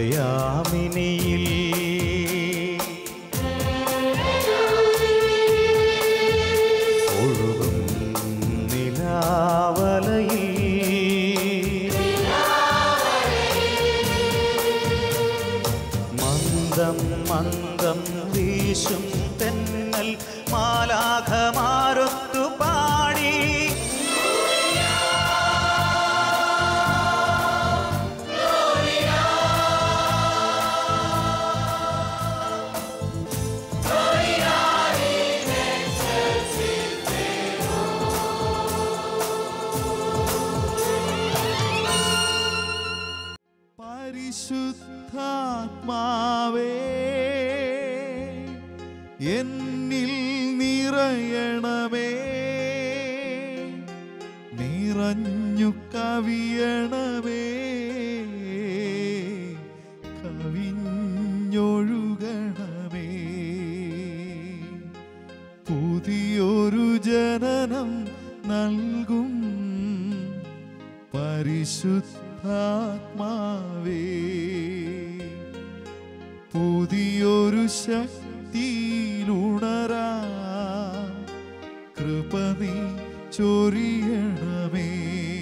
യാമിനിയിൽ ഒഴുകും നിലാവലയിൽ മന്ദം മന്ദം വീശും തെന്നൽ മാലാഖമാരൊത്തു പാടി പരിശുദ്ധാത്മാവേ എന്നിൽ നിറയണമേ നിറഞ്ഞു കവിയണമേ കവിഞ്ഞൊഴുകണമേ പുതിയൊരു ജനനം നൽകും പരിശുദ്ധാത്മാവേ പുതിയൊരു ശക്തിയിലുണരാ കൃപ നീ ചൊരിയണമേ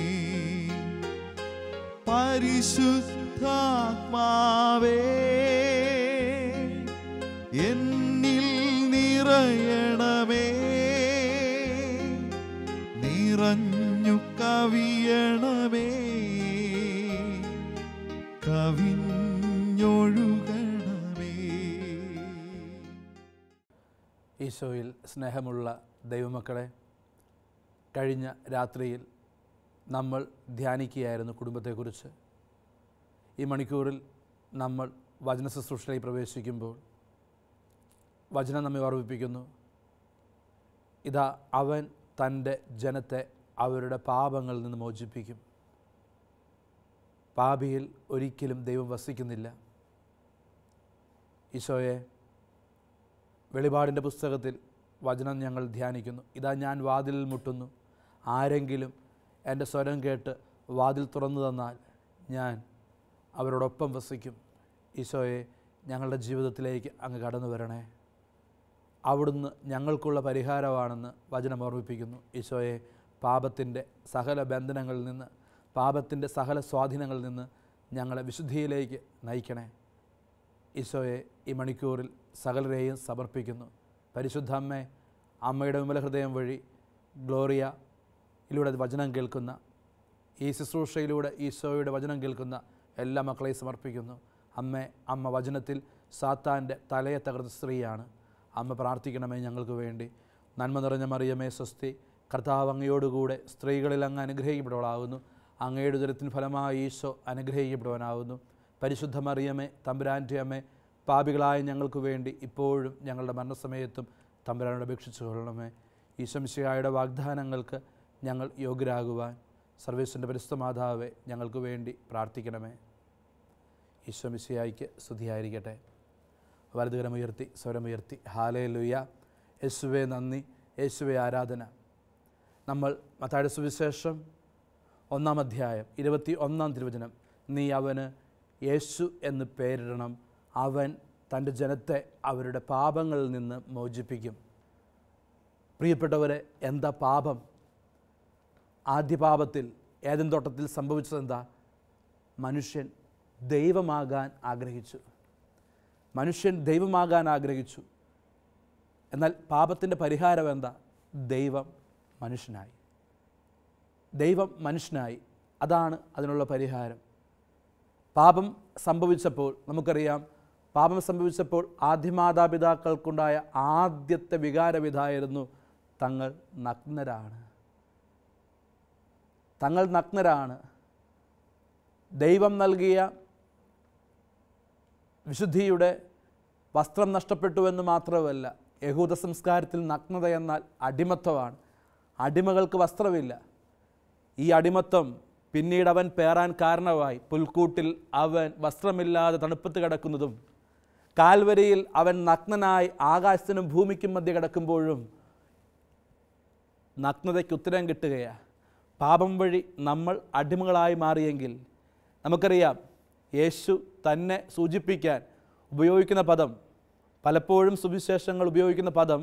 പരിശുദ്ധാത്മാവേ എന്നിൽ നിറയണമേ നിറഞ്ഞു കവിയണമേ കവിഞ്ഞൊഴുകണമേ ഈശോയിൽ സ്നേഹമുള്ള ദൈവമക്കളെ കഴിഞ്ഞ രാത്രിയിൽ നമ്മൾ ധ്യാനിക്കുകയായിരുന്നു കുടുംബത്തെക്കുറിച്ച് ഈ മണിക്കൂറിൽ നമ്മൾ വചന ശുശ്രൂഷയിൽ പ്രവേശിക്കുമ്പോൾ വചനം നമ്മെ ഓർമ്മിപ്പിക്കുന്നു ഇതാ അവൻ തൻ്റെ ജനത്തെ അവരുടെ പാപങ്ങളിൽ നിന്ന് മോചിപ്പിക്കും പാപിയിൽ ഒരിക്കലും ദൈവം വസിക്കുന്നില്ല ഈശോയെ വെളിപാടിൻ്റെ പുസ്തകത്തിൽ വചനം ഞങ്ങൾ ധ്യാനിക്കുന്നു ഇതാ ഞാൻ വാതിലിൽ മുട്ടുന്നു ആരെങ്കിലും എൻ്റെ സ്വരം കേട്ട് വാതിൽ തുറന്നു തന്നാൽ ഞാൻ അവരോടൊപ്പം വസിക്കും ഈശോയെ ഞങ്ങളുടെ ജീവിതത്തിലേക്ക് അങ്ങ് കടന്നു വരണേ അവിടുന്ന് ഞങ്ങൾക്കുള്ള പരിഹാരമാണെന്ന് വചനം ഓർമ്മിപ്പിക്കുന്നു ഈശോയെ പാപത്തിൻ്റെ സകല ബന്ധനങ്ങളിൽ നിന്ന് പാപത്തിൻ്റെ സകല സ്വാധീനങ്ങളിൽ നിന്ന് ഞങ്ങളെ വിശുദ്ധിയിലേക്ക് നയിക്കണേ ഈശോയെ ഈ മണിക്കൂറിൽ സകലരെയും സമർപ്പിക്കുന്നു പരിശുദ്ധ അമ്മേ അമ്മയുടെ വിമല ഹൃദയം വഴി ഗ്ലോറിയ യിലൂടെ വചനം കേൾക്കുന്ന ഈ ശുശ്രൂഷയിലൂടെ ഈശോയുടെ വചനം കേൾക്കുന്ന എല്ലാ മക്കളെയും സമർപ്പിക്കുന്നു അമ്മേ അമ്മ വചനത്തിൽ സാത്താൻ്റെ തലയെ തകർത്ത സ്ത്രീയാണ് അമ്മ പ്രാർത്ഥിക്കണമേ ഞങ്ങൾക്ക് വേണ്ടി നന്മ നിറഞ്ഞ മറിയമേ സ്വസ്തി കർത്താവ് അങ്ങയോടുകൂടെ സ്ത്രീകളിൽ അങ്ങ് അനുഗ്രഹിക്കപ്പെടുവളാകുന്നു അങ്ങയുടെ ഉദരത്തിന് ഫലമായി ഈശോ അനുഗ്രഹിക്കപ്പെടുവാനാവുന്നു പരിശുദ്ധ മറിയമേ തമ്പുരാൻ്റെ അമ്മേ പാപികളായ ഞങ്ങൾക്ക് വേണ്ടി ഇപ്പോഴും ഞങ്ങളുടെ മരണസമയത്തും തമ്പുരാനോട് അപേക്ഷിച്ചു കൊള്ളണമേ ഈശംശിയായുടെ വാഗ്ദാനങ്ങൾക്ക് ഞങ്ങൾ യോഗ്യരാകുവാൻ സർവീസിൻ്റെ പരിശുദ്ധ മാതാവെ ഞങ്ങൾക്ക് വേണ്ടി പ്രാർത്ഥിക്കണമേ ഈശോമിശിയായിക്ക് സ്തുതിയായിരിക്കട്ടെ വലതുകരമുയർത്തി സ്വരമുയർത്തി ഹാലേ ലുയ യേശുവെ നന്ദി യേശുവെ ആരാധന നമ്മൾ മത്തായുടെ സുവിശേഷം ഒന്നാം അധ്യായം ഇരുപത്തി ഒന്നാം തിരുവചനം നീ അവന് യേശു എന്ന് പേരിടണം അവൻ തൻ്റെ ജനത്തെ അവരുടെ പാപങ്ങളിൽ നിന്ന് മോചിപ്പിക്കും പ്രിയപ്പെട്ടവരെ എന്താ പാപം ആദ്യ പാപത്തിൽ ഏതൻ തോട്ടത്തിൽ സംഭവിച്ചത് എന്താ മനുഷ്യൻ ദൈവമാകാൻ ആഗ്രഹിച്ചു മനുഷ്യൻ ദൈവമാകാൻ ആഗ്രഹിച്ചു എന്നാൽ പാപത്തിൻ്റെ പരിഹാരം എന്താ ദൈവം മനുഷ്യനായി ദൈവം മനുഷ്യനായി അതാണ് അതിനുള്ള പരിഹാരം പാപം സംഭവിച്ചപ്പോൾ നമുക്കറിയാം പാപം സംഭവിച്ചപ്പോൾ ആദ്യമാതാപിതാക്കൾക്കുണ്ടായ ആദ്യത്തെ വികാരവിധായിരുന്നു തങ്ങൾ നഗ്നരാണ് തങ്ങൾ നഗ്നരാണ് ദൈവം നൽകിയ വിശുദ്ധിയുടെ വസ്ത്രം നഷ്ടപ്പെട്ടുവെന്ന് മാത്രമല്ല യഹൂദ സംസ്കാരത്തിൽ നഗ്നത എന്നാൽ അടിമത്വമാണ് അടിമകൾക്ക് വസ്ത്രമില്ല ഈ അടിമത്വം പിന്നീട് അവൻ പേറാൻ കാരണമായി പുൽക്കൂട്ടിൽ അവൻ വസ്ത്രമില്ലാതെ തണുപ്പത്ത് കിടക്കുന്നതും കാൽവരിയിൽ അവൻ നഗ്നനായി ആകാശത്തിനും ഭൂമിക്കും മധ്യ കിടക്കുമ്പോഴും നഗ്നതയ്ക്ക് ഉത്തരം കിട്ടുകയാണ് പാപം വഴി നമ്മൾ അടിമകളായി മാറിയെങ്കിൽ നമുക്കറിയാം യേശു തന്നെ സൂചിപ്പിക്കാൻ ഉപയോഗിക്കുന്ന പദം പലപ്പോഴും സുവിശേഷങ്ങൾ ഉപയോഗിക്കുന്ന പദം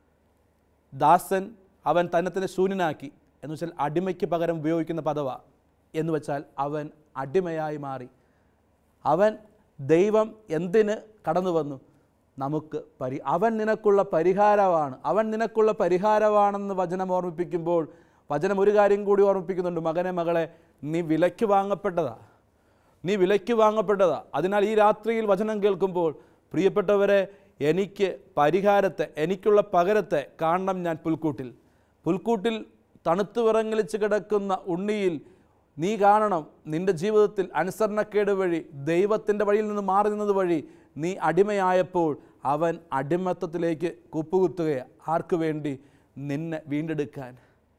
ദാസൻ അവൻ തന്നെ തന്നെ ശൂന്യനാക്കി എന്ന് വെച്ചാൽ അടിമയ്ക്ക് പകരം ഉപയോഗിക്കുന്ന പദവാ എന്ന് വെച്ചാൽ അവൻ അടിമയായി മാറി അവൻ ദൈവം എന്തിന് കടന്നു വന്നു നമുക്ക് പരി അവൻ നിനക്കുള്ള പരിഹാരമാണ് അവൻ നിനക്കുള്ള പരിഹാരമാണെന്ന് വചനം ഓർമ്മിപ്പിക്കുമ്പോൾ വചനം ഒരു കാര്യം കൂടി ഓർമ്മിപ്പിക്കുന്നുണ്ട് മകനെ മകളെ നീ വിലയ്ക്ക് വാങ്ങപ്പെട്ടതാ നീ വിലയ്ക്ക് വാങ്ങപ്പെട്ടതാ അതിനാൽ ഈ രാത്രിയിൽ വചനം കേൾക്കുമ്പോൾ പ്രിയപ്പെട്ടവരെ എനിക്ക് പരിഹാരത്തെ എനിക്കുള്ള പകരത്തെ കാണണം ഞാൻ പുൽക്കൂട്ടിൽ പുൽക്കൂട്ടിൽ തണുത്തു വിറങ്ങലിച്ച് കിടക്കുന്ന ഉണ്ണിയിൽ നീ കാണണം നിൻ്റെ ജീവിതത്തിൽ അനുസരണക്കേട് വഴി ദൈവത്തിൻ്റെ വഴിയിൽ നിന്ന് മാറി നിന്നത് വഴി നീ അടിമയായപ്പോൾ അവൻ അടിമത്തത്തിലേക്ക് കുപ്പുകുത്തുകയാണ് ആർക്കു വേണ്ടി നിന്നെ വീണ്ടെടുക്കാൻ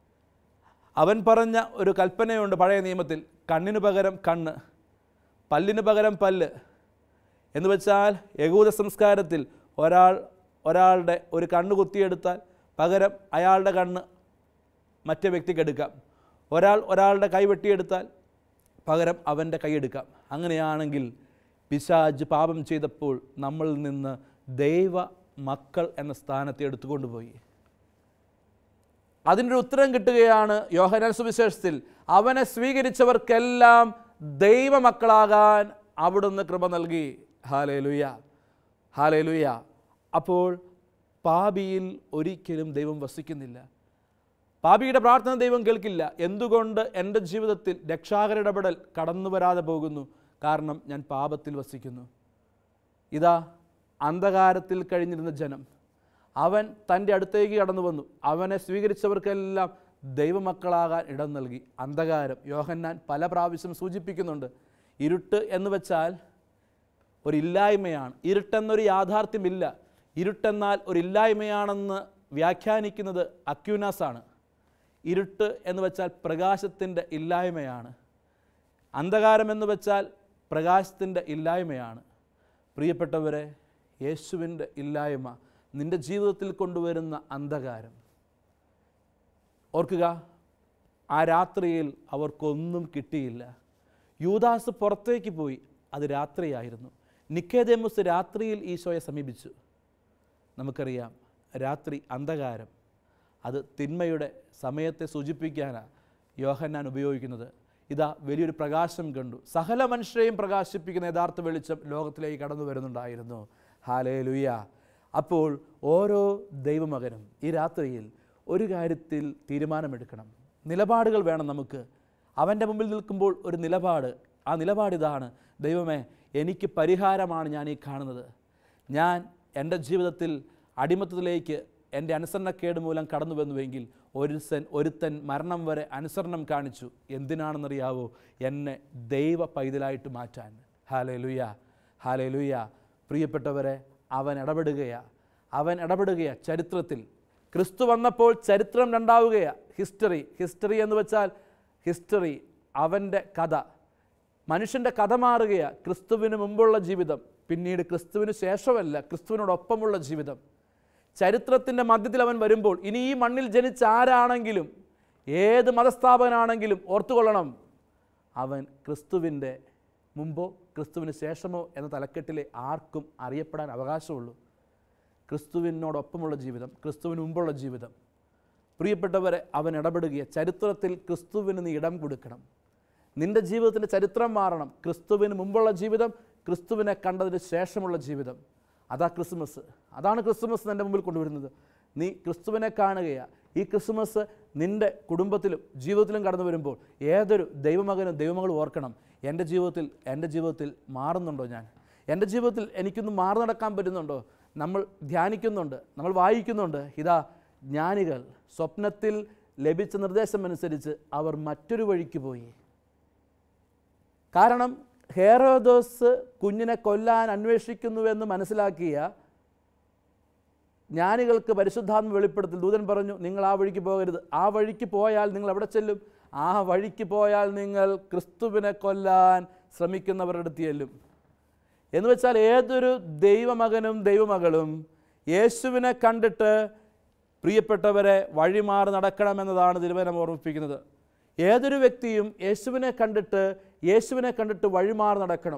അവൻ പറഞ്ഞ ഒരു കൽപ്പനയുണ്ട് പഴയ നിയമത്തിൽ കണ്ണിന് പകരം കണ്ണ് പല്ലിന് പകരം പല്ല് എന്ന് വെച്ചാൽ യഹൂദ സംസ്കാരത്തിൽ ഒരാൾ ഒരാളുടെ ഒരു കണ്ണ് കുത്തിയെടുത്താൽ പകരം അയാളുടെ കണ്ണ് മറ്റേ വ്യക്തിക്ക് എടുക്കാം ഒരാൾ ഒരാളുടെ കൈ വെട്ടിയെടുത്താൽ പകരം അവൻ്റെ കൈയെടുക്കാം അങ്ങനെയാണെങ്കിൽ പിശാജ് പാപം ചെയ്തപ്പോൾ നമ്മളിൽ നിന്ന് ദൈവ മക്കൾ എന്ന സ്ഥാനത്തെ എടുത്തുകൊണ്ടുപോയി അതിൻ്റെ ഒരു ഉത്തരം കിട്ടുകയാണ് യോഹനാൻ സുവിശേഷത്തിൽ അവനെ സ്വീകരിച്ചവർക്കെല്ലാം ദൈവമക്കളാകാൻ അവിടുന്ന് കൃപ നൽകി ഹാലേ ലുയ ഹാലേ ലുയ അപ്പോൾ പാപിയിൽ ഒരിക്കലും ദൈവം വസിക്കുന്നില്ല പാപിയുടെ പ്രാർത്ഥന ദൈവം കേൾക്കില്ല എന്തുകൊണ്ട് എൻ്റെ ജീവിതത്തിൽ രക്ഷാകര ഇടപെടൽ കടന്നു വരാതെ പോകുന്നു കാരണം ഞാൻ പാപത്തിൽ വസിക്കുന്നു ഇതാ അന്ധകാരത്തിൽ കഴിഞ്ഞിരുന്ന ജനം അവൻ തൻ്റെ അടുത്തേക്ക് കടന്നു വന്നു അവനെ സ്വീകരിച്ചവർക്കെല്ലാം ദൈവമക്കളാകാൻ ഇടം നൽകി അന്ധകാരം യോഹന്നാൻ പല പ്രാവശ്യം സൂചിപ്പിക്കുന്നുണ്ട് ഇരുട്ട് എന്ന് വെച്ചാൽ ഒരു ഇല്ലായ്മയാണ് ഇരുട്ടെന്നൊരു യാഥാർത്ഥ്യമില്ല ഇരുട്ടെന്നാൽ ഒരു ഇല്ലായ്മയാണെന്ന് വ്യാഖ്യാനിക്കുന്നത് അക്യൂനാസാണ് ഇരുട്ട് എന്ന് വെച്ചാൽ പ്രകാശത്തിൻ്റെ ഇല്ലായ്മയാണ് അന്ധകാരം എന്ന് വെച്ചാൽ പ്രകാശത്തിൻ്റെ ഇല്ലായ്മയാണ് പ്രിയപ്പെട്ടവരെ യേശുവിൻ്റെ ഇല്ലായ്മ നിൻ്റെ ജീവിതത്തിൽ കൊണ്ടുവരുന്ന അന്ധകാരം ഓർക്കുക ആ രാത്രിയിൽ അവർക്കൊന്നും കിട്ടിയില്ല യൂദാസ് പുറത്തേക്ക് പോയി അത് രാത്രിയായിരുന്നു നിക്കേദേമുസ് രാത്രിയിൽ ഈശോയെ സമീപിച്ചു നമുക്കറിയാം രാത്രി അന്ധകാരം അത് തിന്മയുടെ സമയത്തെ സൂചിപ്പിക്കാനാണ് യോഹന്നാൻ ഉപയോഗിക്കുന്നത് ഇതാ വലിയൊരു പ്രകാശം കണ്ടു സകല മനുഷ്യരെയും പ്രകാശിപ്പിക്കുന്ന യഥാർത്ഥ വെളിച്ചം ലോകത്തിലേക്ക് കടന്നു വരുന്നുണ്ടായിരുന്നു ഹാലേ ലുയ അപ്പോൾ ഓരോ ദൈവമകനും ഈ രാത്രിയിൽ ഒരു കാര്യത്തിൽ തീരുമാനമെടുക്കണം നിലപാടുകൾ വേണം നമുക്ക് അവൻ്റെ മുമ്പിൽ നിൽക്കുമ്പോൾ ഒരു നിലപാട് ആ നിലപാട് ഇതാണ് ദൈവമേ എനിക്ക് പരിഹാരമാണ് ഞാൻ ഈ കാണുന്നത് ഞാൻ എൻ്റെ ജീവിതത്തിൽ അടിമത്തത്തിലേക്ക് എൻ്റെ അനുസരണക്കേട് മൂലം കടന്നു വന്നുവെങ്കിൽ ഒരുസൻ ഒരുത്തൻ മരണം വരെ അനുസരണം കാണിച്ചു എന്തിനാണെന്നറിയാവോ എന്നെ ദൈവ പൈതലായിട്ട് മാറ്റാൻ ഹാലേ ലുയ ഹാലേ ലുയ പ്രിയപ്പെട്ടവരെ അവൻ ഇടപെടുകയാ അവൻ ഇടപെടുകയാ ചരിത്രത്തിൽ ക്രിസ്തു വന്നപ്പോൾ ചരിത്രം രണ്ടാവുകയാ ഹിസ്റ്ററി ഹിസ്റ്ററി എന്ന് വെച്ചാൽ ഹിസ്റ്ററി അവൻ്റെ കഥ മനുഷ്യൻ്റെ കഥ മാറുകയാ ക്രിസ്തുവിന് മുമ്പുള്ള ജീവിതം പിന്നീട് ക്രിസ്തുവിന് ശേഷമല്ല ക്രിസ്തുവിനോടൊപ്പമുള്ള ജീവിതം ചരിത്രത്തിൻ്റെ മധ്യത്തിൽ അവൻ വരുമ്പോൾ ഇനി ഈ മണ്ണിൽ ജനിച്ച ആരാണെങ്കിലും ഏത് മതസ്ഥാപകനാണെങ്കിലും ഓർത്തുകൊള്ളണം അവൻ ക്രിസ്തുവിൻ്റെ മുമ്പോ ക്രിസ്തുവിന് ശേഷമോ എന്ന തലക്കെട്ടിലെ ആർക്കും അറിയപ്പെടാൻ അവകാശമുള്ളൂ ക്രിസ്തുവിനോടൊപ്പമുള്ള ജീവിതം ക്രിസ്തുവിന് മുമ്പുള്ള ജീവിതം പ്രിയപ്പെട്ടവരെ അവൻ ഇടപെടുകയെ ചരിത്രത്തിൽ ക്രിസ്തുവിന് നീ ഇടം കൊടുക്കണം നിൻ്റെ ജീവിതത്തിൻ്റെ ചരിത്രം മാറണം ക്രിസ്തുവിന് മുമ്പുള്ള ജീവിതം ക്രിസ്തുവിനെ കണ്ടതിന് ശേഷമുള്ള ജീവിതം അതാ ക്രിസ്മസ് അതാണ് ക്രിസ്മസ് എൻ്റെ മുമ്പിൽ കൊണ്ടുവരുന്നത് നീ ക്രിസ്തുവിനെ കാണുകയാണ് ഈ ക്രിസ്മസ് നിൻ്റെ കുടുംബത്തിലും ജീവിതത്തിലും കടന്നു വരുമ്പോൾ ഏതൊരു ദൈവമകനും ദൈവമകളും ഓർക്കണം എൻ്റെ ജീവിതത്തിൽ എൻ്റെ ജീവിതത്തിൽ മാറുന്നുണ്ടോ ഞാൻ എൻ്റെ ജീവിതത്തിൽ എനിക്കൊന്ന് മാറി നടക്കാൻ പറ്റുന്നുണ്ടോ നമ്മൾ ധ്യാനിക്കുന്നുണ്ട് നമ്മൾ വായിക്കുന്നുണ്ട് ഇതാ ജ്ഞാനികൾ സ്വപ്നത്തിൽ ലഭിച്ച നിർദ്ദേശമനുസരിച്ച് അവർ മറ്റൊരു വഴിക്ക് പോയി കാരണം ഹേറോദോസ് കുഞ്ഞിനെ കൊല്ലാൻ അന്വേഷിക്കുന്നുവെന്ന് മനസ്സിലാക്കിയ ജ്ഞാനികൾക്ക് പരിശുദ്ധാത്മ വെളിപ്പെടുത്തൽ ദൂതൻ പറഞ്ഞു നിങ്ങൾ ആ വഴിക്ക് പോകരുത് ആ വഴിക്ക് പോയാൽ നിങ്ങൾ എവിടെ ചെല്ലും ആ വഴിക്ക് പോയാൽ നിങ്ങൾ ക്രിസ്തുവിനെ കൊല്ലാൻ ശ്രമിക്കുന്നവരുടെ അടുത്ത് ചെല്ലും എന്ന് വെച്ചാൽ ഏതൊരു ദൈവമകനും ദൈവമകളും യേശുവിനെ കണ്ടിട്ട് പ്രിയപ്പെട്ടവരെ വഴിമാറി നടക്കണമെന്നതാണ് തിരുവനം ഓർമ്മിപ്പിക്കുന്നത് ഏതൊരു വ്യക്തിയും യേശുവിനെ കണ്ടിട്ട് യേശുവിനെ കണ്ടിട്ട് വഴിമാറി നടക്കണം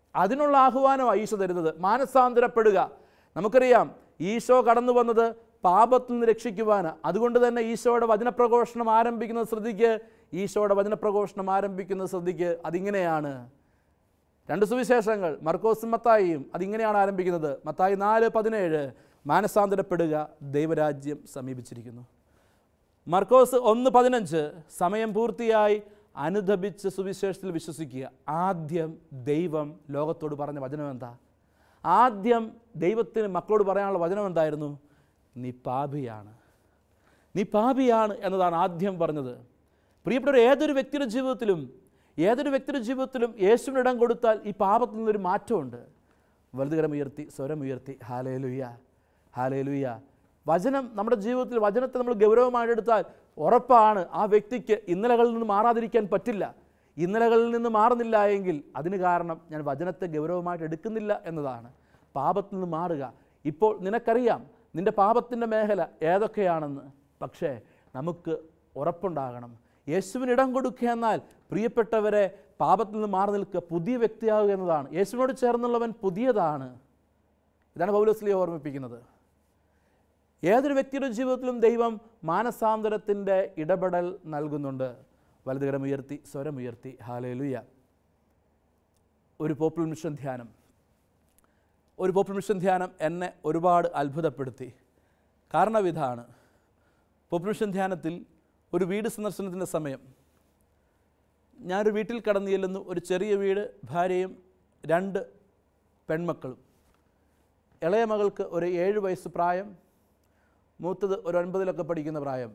അതിനുള്ള ആഹ്വാനമാണ് ഈശോ തരുന്നത് മാനസാന്തരപ്പെടുക നമുക്കറിയാം ഈശോ കടന്നു വന്നത് പാപത്തിൽ നിന്ന് രക്ഷിക്കുവാന് അതുകൊണ്ട് തന്നെ ഈശോയുടെ വചനപ്രഘോഷണം ആരംഭിക്കുന്നത് ശ്രദ്ധിക്ക് ഈശോയുടെ വചനപ്രഘോഷണം ആരംഭിക്കുന്നത് ശ്രദ്ധിക്ക് അതിങ്ങനെയാണ് രണ്ട് സുവിശേഷങ്ങൾ മർക്കോസും മത്തായിയും അതിങ്ങനെയാണ് ആരംഭിക്കുന്നത് മത്തായി നാല് പതിനേഴ് മാനസാന്തരപ്പെടുക ദൈവരാജ്യം സമീപിച്ചിരിക്കുന്നു മർക്കോസ് ഒന്ന് പതിനഞ്ച് സമയം പൂർത്തിയായി അനുദപിച്ച് സുവിശേഷത്തിൽ വിശ്വസിക്കുക ആദ്യം ദൈവം ലോകത്തോട് പറഞ്ഞ വചനം എന്താ ആദ്യം ദൈവത്തിന് മക്കളോട് പറയാനുള്ള വചനം എന്തായിരുന്നു നീ പാപിയാണ് നീ പാപിയാണ് എന്നതാണ് ആദ്യം പറഞ്ഞത് പ്രിയപ്പെട്ടവർ ഏതൊരു വ്യക്തിയുടെ ജീവിതത്തിലും ഏതൊരു വ്യക്തിയുടെ ജീവിതത്തിലും യേശുവിന് ഇടം കൊടുത്താൽ ഈ പാപത്തിൽ നിന്നൊരു മാറ്റമുണ്ട് വലുതുകരം ഉയർത്തി സ്വരം ഉയർത്തി ഹാലേലുയ്യ ഹാലേലുയ്യ വചനം നമ്മുടെ ജീവിതത്തിൽ വചനത്തെ നമ്മൾ ഗൗരവമായിട്ട് എടുത്താൽ ഉറപ്പാണ് ആ വ്യക്തിക്ക് ഇന്നലകളിൽ നിന്ന് മാറാതിരിക്കാൻ പറ്റില്ല ഇന്നലകളിൽ നിന്ന് മാറുന്നില്ല എങ്കിൽ അതിന് കാരണം ഞാൻ വചനത്തെ ഗൗരവമായിട്ട് എടുക്കുന്നില്ല എന്നതാണ് പാപത്തിൽ നിന്ന് മാറുക ഇപ്പോൾ നിനക്കറിയാം നിൻ്റെ പാപത്തിൻ്റെ മേഖല ഏതൊക്കെയാണെന്ന് പക്ഷേ നമുക്ക് ഉറപ്പുണ്ടാകണം യേശുവിന് ഇടം കൊടുക്കുക എന്നാൽ പ്രിയപ്പെട്ടവരെ പാപത്തിൽ നിന്ന് മാറി നിൽക്കുക പുതിയ വ്യക്തിയാവുക എന്നതാണ് യേശുവിനോട് ചേർന്നുള്ളവൻ പുതിയതാണ് ഇതാണ് പൗലോസ്ലിയെ ഓർമ്മിപ്പിക്കുന്നത് ഏതൊരു വ്യക്തിയുടെ ജീവിതത്തിലും ദൈവം മാനസാന്തരത്തിൻ്റെ ഇടപെടൽ നൽകുന്നുണ്ട് വലതുകരം ഉയർത്തി സ്വരം ഉയർത്തി ഹാലേലുയ ഒരു പോപ്പുലർ മിഷൻ ധ്യാനം ഒരു പോപ്പുലർ മിഷൻ ധ്യാനം എന്നെ ഒരുപാട് അത്ഭുതപ്പെടുത്തി കാരണം ഇതാണ് പോപ്പുലർ മിഷൻ ധ്യാനത്തിൽ ഒരു വീട് സന്ദർശനത്തിൻ്റെ സമയം ഞാനൊരു വീട്ടിൽ കടന്നു ചെല്ലുന്നു ഒരു ചെറിയ വീട് ഭാര്യയും രണ്ട് പെൺമക്കളും ഇളയ മകൾക്ക് ഒരു ഏഴ് വയസ്സ് പ്രായം മൂത്തത് ഒരു ഒൻപതിലൊക്കെ പഠിക്കുന്ന പ്രായം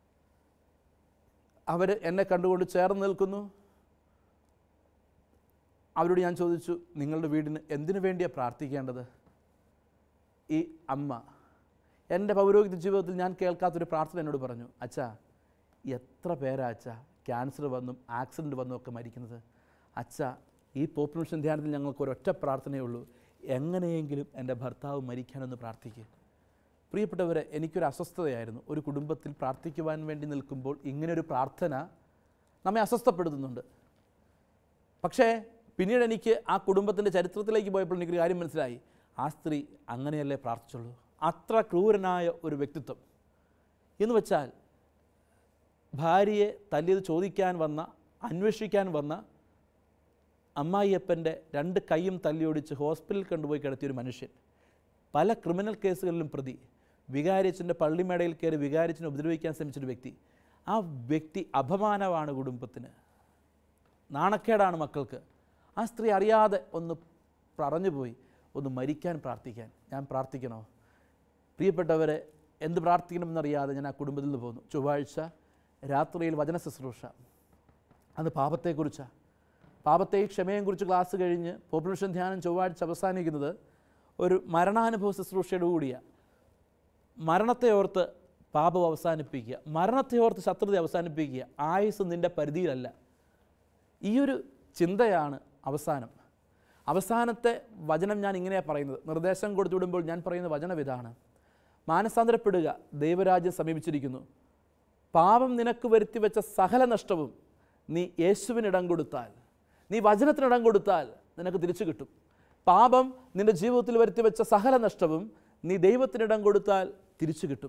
അവർ എന്നെ കണ്ടുകൊണ്ട് ചേർന്ന് നിൽക്കുന്നു അവരോട് ഞാൻ ചോദിച്ചു നിങ്ങളുടെ വീടിന് എന്തിനു വേണ്ടിയാണ് പ്രാർത്ഥിക്കേണ്ടത് ഈ അമ്മ എൻ്റെ പൗരോഹിത ജീവിതത്തിൽ ഞാൻ കേൾക്കാത്തൊരു പ്രാർത്ഥന എന്നോട് പറഞ്ഞു അച്ഛാ എത്ര പേരാ അച്ഛാ ക്യാൻസർ വന്നും ആക്സിഡൻറ്റ് വന്നും ഒക്കെ മരിക്കുന്നത് അച്ഛാ ഈ പോപ്പുലേഷൻ ധ്യാനത്തിൽ ഞങ്ങൾക്ക് ഒരൊറ്റ പ്രാർത്ഥനയേ ഉള്ളൂ എങ്ങനെയെങ്കിലും എൻ്റെ ഭർത്താവ് മരിക്കാനൊന്ന് പ്രാർത്ഥിക്കുക പ്രിയപ്പെട്ടവരെ എനിക്കൊരു അസ്വസ്ഥതയായിരുന്നു ഒരു കുടുംബത്തിൽ പ്രാർത്ഥിക്കുവാൻ വേണ്ടി നിൽക്കുമ്പോൾ ഇങ്ങനൊരു പ്രാർത്ഥന നമ്മെ അസ്വസ്ഥപ്പെടുത്തുന്നുണ്ട് പക്ഷേ പിന്നീട് എനിക്ക് ആ കുടുംബത്തിൻ്റെ ചരിത്രത്തിലേക്ക് പോയപ്പോൾ എനിക്കൊരു കാര്യം മനസ്സിലായി ആ സ്ത്രീ അങ്ങനെയല്ലേ പ്രാർത്ഥിച്ചുള്ളൂ അത്ര ക്രൂരനായ ഒരു വ്യക്തിത്വം എന്ന് വെച്ചാൽ ഭാര്യയെ തല്ലിയത് ചോദിക്കാൻ വന്ന അന്വേഷിക്കാൻ വന്ന അമ്മായിയപ്പൻ്റെ രണ്ട് കൈയും തല്ലിയൊടിച്ച് ഹോസ്പിറ്റലിൽ കൊണ്ടുപോയി കിടത്തിയ ഒരു മനുഷ്യൻ പല ക്രിമിനൽ കേസുകളിലും പ്രതി വികാരിച്ചൻ്റെ പള്ളിമേടയിൽ കയറി വികാരിച്ചിനെ ഉപദ്രവിക്കാൻ ശ്രമിച്ചൊരു വ്യക്തി ആ വ്യക്തി അപമാനമാണ് കുടുംബത്തിന് നാണക്കേടാണ് മക്കൾക്ക് ആ സ്ത്രീ അറിയാതെ ഒന്ന് പറഞ്ഞുപോയി ഒന്ന് മരിക്കാൻ പ്രാർത്ഥിക്കാൻ ഞാൻ പ്രാർത്ഥിക്കണോ പ്രിയപ്പെട്ടവരെ എന്ത് പ്രാർത്ഥിക്കണമെന്നറിയാതെ ഞാൻ ആ കുടുംബത്തിൽ നിന്ന് പോന്നു ചൊവ്വാഴ്ച രാത്രിയിൽ വചന ശുശ്രൂഷ അത് പാപത്തെക്കുറിച്ചാണ് പാപത്തെയും ക്ഷമയെയും കുറിച്ച് ക്ലാസ് കഴിഞ്ഞ് പോപ്പുലേഷൻ ധ്യാനം ചൊവ്വാഴ്ച അവസാനിക്കുന്നത് ഒരു മരണാനുഭവ ശുശ്രൂഷയുടെ കൂടിയാണ് മരണത്തെ ഓർത്ത് പാപം അവസാനിപ്പിക്കുക മരണത്തെ ഓർത്ത് ശത്രുത അവസാനിപ്പിക്കുക ആയുസ് നിൻ്റെ പരിധിയിലല്ല ഈ ഒരു ചിന്തയാണ് അവസാനം അവസാനത്തെ വചനം ഞാൻ ഇങ്ങനെയാണ് പറയുന്നത് നിർദ്ദേശം കൊടുത്തു വിടുമ്പോൾ ഞാൻ പറയുന്ന വചനം ഇതാണ് മാനസാന്തരപ്പെടുക ദൈവരാജ്യം സമീപിച്ചിരിക്കുന്നു പാപം നിനക്ക് വരുത്തി വെച്ച സകല നഷ്ടവും നീ യേശുവിനിടം കൊടുത്താൽ നീ വചനത്തിനിടം കൊടുത്താൽ നിനക്ക് തിരിച്ചു കിട്ടും പാപം നിൻ്റെ ജീവിതത്തിൽ വരുത്തി വെച്ച സകല നഷ്ടവും നീ ദൈവത്തിനിടം കൊടുത്താൽ തിരിച്ചു കിട്ടും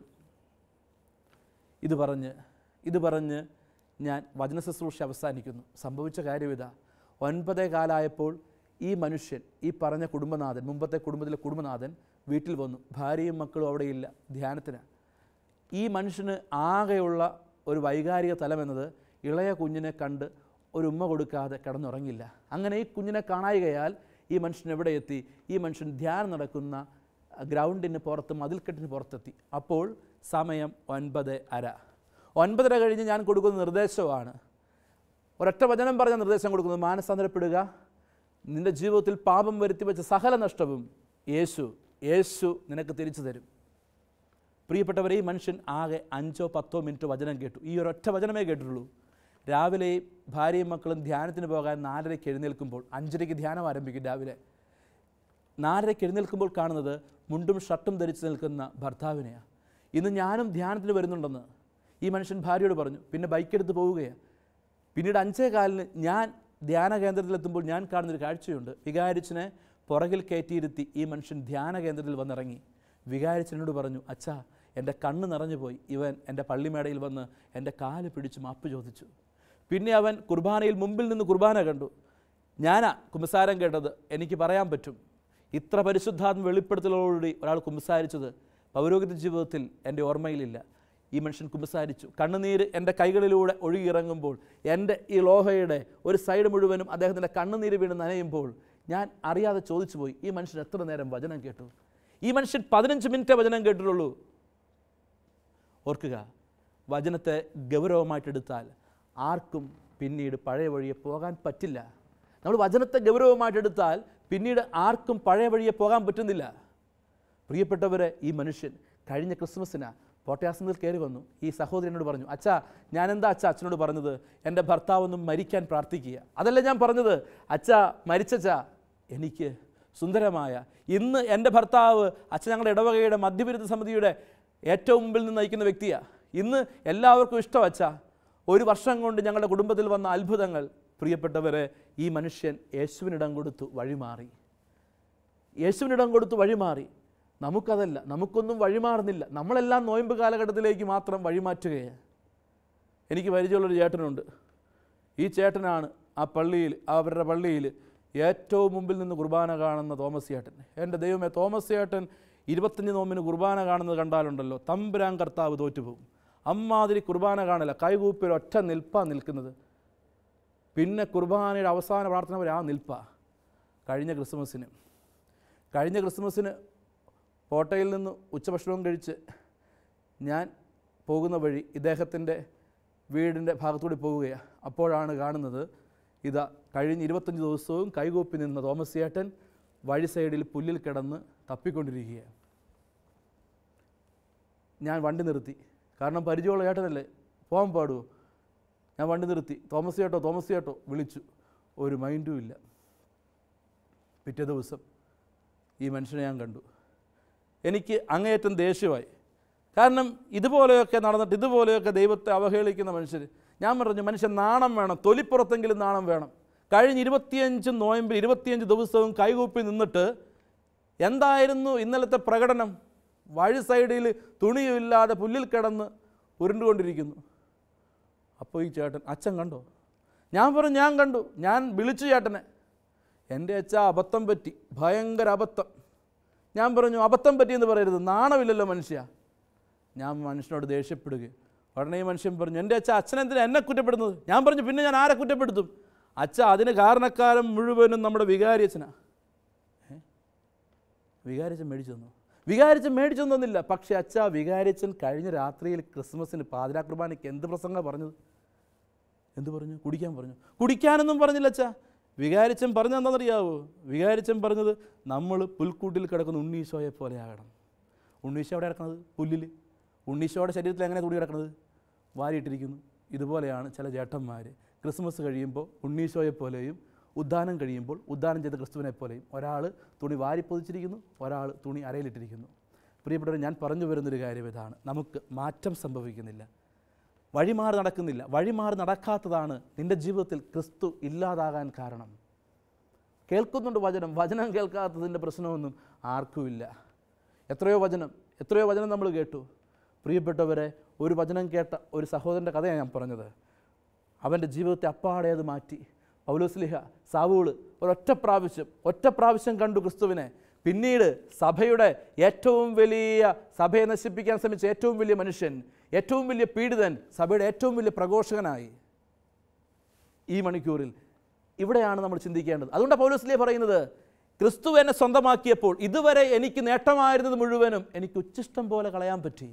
ഇത് പറഞ്ഞ് ഇത് പറഞ്ഞ് ഞാൻ വചന ശുശ്രൂഷ അവസാനിക്കുന്നു സംഭവിച്ച കാര്യം ഇതാ ഒൻപതേ കാലായപ്പോൾ ഈ മനുഷ്യൻ ഈ പറഞ്ഞ കുടുംബനാഥൻ മുമ്പത്തെ കുടുംബത്തിലെ കുടുംബനാഥൻ വീട്ടിൽ വന്നു ഭാര്യയും മക്കളും അവിടെയില്ല ധ്യാനത്തിന് ഈ മനുഷ്യന് ആകെയുള്ള ഒരു വൈകാരിക തലം എന്നത് ഇളയ കുഞ്ഞിനെ കണ്ട് ഒരു ഉമ്മ കൊടുക്കാതെ കിടന്നുറങ്ങില്ല അങ്ങനെ ഈ കുഞ്ഞിനെ കാണായികയാൽ ഈ മനുഷ്യൻ എവിടെ എത്തി ഈ മനുഷ്യൻ ധ്യാനം നടക്കുന്ന ഗ്രൗണ്ടിന് പുറത്ത് മതിൽക്കെട്ടിന് പുറത്തെത്തി അപ്പോൾ സമയം ഒൻപത് അര ഒൻപതര കഴിഞ്ഞ് ഞാൻ കൊടുക്കുന്ന നിർദ്ദേശമാണ് ഒരൊറ്റ വചനം പറഞ്ഞ നിർദ്ദേശം കൊടുക്കുന്നത് മാനസാന്തരപ്പെടുക നിൻ്റെ ജീവിതത്തിൽ പാപം വരുത്തി വെച്ച സകല നഷ്ടവും യേശു യേശു നിനക്ക് തിരിച്ചു തരും പ്രിയപ്പെട്ടവരെ ഈ മനുഷ്യൻ ആകെ അഞ്ചോ പത്തോ മിനിറ്റ് വചനം കേട്ടു ഈ ഒരൊറ്റ വചനമേ കേട്ടിട്ടുള്ളൂ രാവിലെ ഭാര്യയും മക്കളും ധ്യാനത്തിന് പോകാൻ നാലരയ്ക്ക് എഴുന്നേൽക്കുമ്പോൾ അഞ്ചരയ്ക്ക് ധ്യാനം ആരംഭിക്കും രാവിലെ നാലരയ്ക്ക് എഴുന്നേൽക്കുമ്പോൾ കാണുന്നത് മുണ്ടും ഷർട്ടും ധരിച്ച് നിൽക്കുന്ന ഭർത്താവിനെയാണ് ഇന്ന് ഞാനും ധ്യാനത്തിന് വരുന്നുണ്ടെന്ന് ഈ മനുഷ്യൻ ഭാര്യയോട് പറഞ്ഞു പിന്നെ ബൈക്കെടുത്ത് പോവുകയാണ് പിന്നീട് അഞ്ചേ കാലിന് ഞാൻ ധ്യാന കേന്ദ്രത്തിലെത്തുമ്പോൾ ഞാൻ കാണുന്നൊരു കാഴ്ചയുണ്ട് വികാരിച്ചിനെ പുറകിൽ കയറ്റിയിരുത്തി ഈ മനുഷ്യൻ ധ്യാന കേന്ദ്രത്തിൽ വന്നിറങ്ങി വികാരിച്ചനോട് പറഞ്ഞു അച്ഛാ എൻ്റെ കണ്ണ് നിറഞ്ഞു പോയി ഇവൻ എൻ്റെ പള്ളിമേടയിൽ വന്ന് എൻ്റെ കാല് പിടിച്ച് മാപ്പ് ചോദിച്ചു പിന്നെ അവൻ കുർബാനയിൽ മുമ്പിൽ നിന്ന് കുർബാന കണ്ടു ഞാനാ കുമ്പസാരം കേട്ടത് എനിക്ക് പറയാൻ പറ്റും ഇത്ര പരിശുദ്ധാത്മ വെളിപ്പെടുത്തലോടുകൂടി ഒരാൾ കുമ്പസാരിച്ചത് പൗരോഹിത ജീവിതത്തിൽ എൻ്റെ ഓർമ്മയിലില്ല ഈ മനുഷ്യൻ കുമ്പസാരിച്ചു കണ്ണുനീര് എൻ്റെ കൈകളിലൂടെ ഒഴുകിയിറങ്ങുമ്പോൾ എൻ്റെ ഈ ലോഹയുടെ ഒരു സൈഡ് മുഴുവനും അദ്ദേഹത്തിൻ്റെ കണ്ണുനീര് വീണ് നനയുമ്പോൾ ഞാൻ അറിയാതെ ചോദിച്ചു പോയി ഈ മനുഷ്യൻ എത്ര നേരം വചനം കേട്ടു ഈ മനുഷ്യൻ പതിനഞ്ച് മിനിറ്റേ വചനം കേട്ടിട്ടുള്ളൂ ഓർക്കുക വചനത്തെ ഗൗരവമായിട്ടെടുത്താൽ ആർക്കും പിന്നീട് പഴയ വഴിയെ പോകാൻ പറ്റില്ല നമ്മൾ വചനത്തെ ഗൗരവമായിട്ടെടുത്താൽ പിന്നീട് ആർക്കും പഴയ വഴിയെ പോകാൻ പറ്റുന്നില്ല പ്രിയപ്പെട്ടവരെ ഈ മനുഷ്യൻ കഴിഞ്ഞ ക്രിസ്മസിന് പോട്ടയാസനത്തിൽ കയറി വന്നു ഈ സഹോദരനോട് പറഞ്ഞു അച്ഛാ ഞാൻ എന്താ അച്ഛാ അച്ഛനോട് പറഞ്ഞത് എൻ്റെ ഭർത്താവൊന്നും മരിക്കാൻ പ്രാർത്ഥിക്കുക അതല്ല ഞാൻ പറഞ്ഞത് അച്ഛാ മരിച്ചച്ചാ എനിക്ക് സുന്ദരമായ ഇന്ന് എൻ്റെ ഭർത്താവ് അച്ഛൻ ഞങ്ങളുടെ ഇടവകയുടെ മധ്യവിരുദ്ധ സമിതിയുടെ ഏറ്റവും മുമ്പിൽ നിന്ന് നയിക്കുന്ന വ്യക്തിയാണ് ഇന്ന് എല്ലാവർക്കും ഇഷ്ടം അച്ഛാ ഒരു വർഷം കൊണ്ട് ഞങ്ങളുടെ കുടുംബത്തിൽ വന്ന അത്ഭുതങ്ങൾ പ്രിയപ്പെട്ടവരെ ഈ മനുഷ്യൻ യേശുവിനിടം കൊടുത്തു വഴിമാറി യേശുവിനിടം കൊടുത്ത് വഴിമാറി നമുക്കതല്ല നമുക്കൊന്നും വഴിമാറുന്നില്ല നമ്മളെല്ലാം നോയമ്പ് കാലഘട്ടത്തിലേക്ക് മാത്രം വഴിമാറ്റുകയാണ് എനിക്ക് പരിചയമുള്ളൊരു ചേട്ടനുണ്ട് ഈ ചേട്ടനാണ് ആ പള്ളിയിൽ അവരുടെ പള്ളിയിൽ ഏറ്റവും മുമ്പിൽ നിന്ന് കുർബാന കാണുന്ന തോമസ് ചേട്ടൻ എൻ്റെ ദൈവമേ തോമസ് ചേട്ടൻ ഇരുപത്തഞ്ച് നോമ്പിന് കുർബാന കാണുന്നത് കണ്ടാലുണ്ടല്ലോ തമ്പുരാൻ കർത്താവ് തോറ്റുപോകും അമ്മാതിരി കുർബാന കാണില്ല കൈകൂപ്പിൽ ഒറ്റ നിൽപ്പാ നിൽക്കുന്നത് പിന്നെ കുർബാനയുടെ അവസാന പ്രാർത്ഥന വരെ ആ നിൽപ്പാ കഴിഞ്ഞ ക്രിസ്മസിന് കഴിഞ്ഞ ക്രിസ്മസിന് കോട്ടയിൽ നിന്ന് ഉച്ചഭക്ഷണവും കഴിച്ച് ഞാൻ പോകുന്ന വഴി ഇദ്ദേഹത്തിൻ്റെ വീടിൻ്റെ ഭാഗത്തൂടി പോവുകയാണ് അപ്പോഴാണ് കാണുന്നത് ഇതാ കഴിഞ്ഞ ഇരുപത്തഞ്ച് ദിവസവും കൈകൂപ്പി നിന്ന തോമസ് ചേട്ടൻ വഴി സൈഡിൽ പുല്ലിൽ കിടന്ന് തപ്പിക്കൊണ്ടിരിക്കുകയാണ് ഞാൻ വണ്ടി നിർത്തി കാരണം പരിചയമുള്ള ചേട്ടനല്ലേ പോകാൻ പാടുമോ ഞാൻ വണ്ടി നിർത്തി തോമസ് ചേട്ടോ തോമസ് ചേട്ടോ വിളിച്ചു ഒരു മൈൻഡും ഇല്ല പിറ്റേ ദിവസം ഈ മനുഷ്യനെ ഞാൻ കണ്ടു എനിക്ക് അങ്ങേയറ്റം ദേഷ്യമായി കാരണം ഇതുപോലെയൊക്കെ നടന്നിട്ട് ഇതുപോലെയൊക്കെ ദൈവത്തെ അവഹേളിക്കുന്ന മനുഷ്യർ ഞാൻ പറഞ്ഞു മനുഷ്യൻ നാണം വേണം തൊലിപ്പുറത്തെങ്കിലും നാണം വേണം കഴിഞ്ഞ ഇരുപത്തിയഞ്ച് നോയമ്പിൽ ഇരുപത്തിയഞ്ച് ദിവസവും കൈകൂപ്പി നിന്നിട്ട് എന്തായിരുന്നു ഇന്നലത്തെ പ്രകടനം വഴി സൈഡിൽ തുണിയുമില്ലാതെ പുല്ലിൽ കിടന്ന് ഉരുണ്ടുകൊണ്ടിരിക്കുന്നു അപ്പോൾ ഈ ചേട്ടൻ അച്ഛൻ കണ്ടോ ഞാൻ പറഞ്ഞു ഞാൻ കണ്ടു ഞാൻ വിളിച്ചു ചേട്ടനെ എൻ്റെ അച്ഛ അബദ്ധം പറ്റി ഭയങ്കര അബദ്ധം ഞാൻ പറഞ്ഞു അബദ്ധം പറ്റിയെന്ന് പറയരുത് നാണമില്ലല്ലോ മനുഷ്യ ഞാൻ മനുഷ്യനോട് ദേഷ്യപ്പെടുകയും ഉടനെ ഈ മനുഷ്യൻ പറഞ്ഞു എൻ്റെ അച്ഛ അച്ഛനെന്തിനാ എന്നെ കുറ്റപ്പെടുന്നത് ഞാൻ പറഞ്ഞു പിന്നെ ഞാൻ ആരെ കുറ്റപ്പെടുത്തും അച്ഛ അതിന് കാരണക്കാരൻ മുഴുവനും നമ്മുടെ വികാരി അച്ഛനാ ഏ? വികാരിച്ചൻ മേടിച്ചു തന്നു വികാരിച്ചൻ മേടിച്ചു തന്നില്ല പക്ഷേ അച്ഛ വികാരിച്ചൻ കഴിഞ്ഞ രാത്രിയിൽ ക്രിസ്മസിന് പാതിരാ കുർബാനയ്ക്ക് എന്ത് പ്രസംഗം പറഞ്ഞത് എന്ത് പറഞ്ഞു കുടിക്കാൻ പറഞ്ഞു കുടിക്കാനൊന്നും പറഞ്ഞില്ല അച്ഛാ വികാരിച്ചൻ പറഞ്ഞത് എന്താണെന്നറിയാവോ വികാരിച്ചൻ പറഞ്ഞത് നമ്മൾ പുൽക്കൂട്ടിൽ കിടക്കുന്ന ഉണ്ണീശോയെ പോലെ ആകണം ഉണ്ണീശോ എവിടെ കിടക്കുന്നത് പുല്ലിൽ ഉണ്ണീശോയുടെ ശരീരത്തിൽ എങ്ങനെ തുണി കിടക്കുന്നത് വാരിയിട്ടിരിക്കുന്നു ഇതുപോലെയാണ് ചില ചേട്ടന്മാർ ക്രിസ്മസ് കഴിയുമ്പോൾ ഉണ്ണീശോയെ പോലെയും ഉദ്ദാനം കഴിയുമ്പോൾ ഉദ്ദാനം ചെയ്ത ക്രിസ്തുവിനെ പോലെയും ഒരാൾ തുണി വാരിപ്പൊതിച്ചിരിക്കുന്നു ഒരാൾ തുണി അരയിലിട്ടിരിക്കുന്നു പ്രിയപ്പെട്ടവർ ഞാൻ പറഞ്ഞു വരുന്നൊരു കാര്യം ഇതാണ് നമുക്ക് മാറ്റം സംഭവിക്കുന്നില്ല വഴിമാറി നടക്കുന്നില്ല വഴിമാറി നടക്കാത്തതാണ് നിൻ്റെ ജീവിതത്തിൽ ക്രിസ്തു ഇല്ലാതാകാൻ കാരണം കേൾക്കുന്നുണ്ട് വചനം വചനം കേൾക്കാത്തതിൻ്റെ പ്രശ്നമൊന്നും ആർക്കുമില്ല എത്രയോ വചനം എത്രയോ വചനം നമ്മൾ കേട്ടു പ്രിയപ്പെട്ടവരെ ഒരു വചനം കേട്ട ഒരു സഹോദരൻ്റെ കഥയാണ് ഞാൻ പറഞ്ഞത് അവൻ്റെ ജീവിതത്തെ അപ്പാടെ അത് മാറ്റി പൗലോസ്ലിഹ സാവൂള് ഒരൊറ്റ പ്രാവശ്യം ഒറ്റ പ്രാവശ്യം കണ്ടു ക്രിസ്തുവിനെ പിന്നീട് സഭയുടെ ഏറ്റവും വലിയ സഭയെ നശിപ്പിക്കാൻ ശ്രമിച്ച ഏറ്റവും വലിയ മനുഷ്യൻ ഏറ്റവും വലിയ പീഡിതൻ സഭയുടെ ഏറ്റവും വലിയ പ്രഘോഷകനായി ഈ മണിക്കൂറിൽ ഇവിടെയാണ് നമ്മൾ ചിന്തിക്കേണ്ടത് അതുകൊണ്ട് പൗലോസ്ലിയ പറയുന്നത് ക്രിസ്തു എന്നെ സ്വന്തമാക്കിയപ്പോൾ ഇതുവരെ എനിക്ക് നേട്ടമായിരുന്നത് മുഴുവനും എനിക്ക് ഉച്ചിഷ്ടം പോലെ കളയാൻ പറ്റി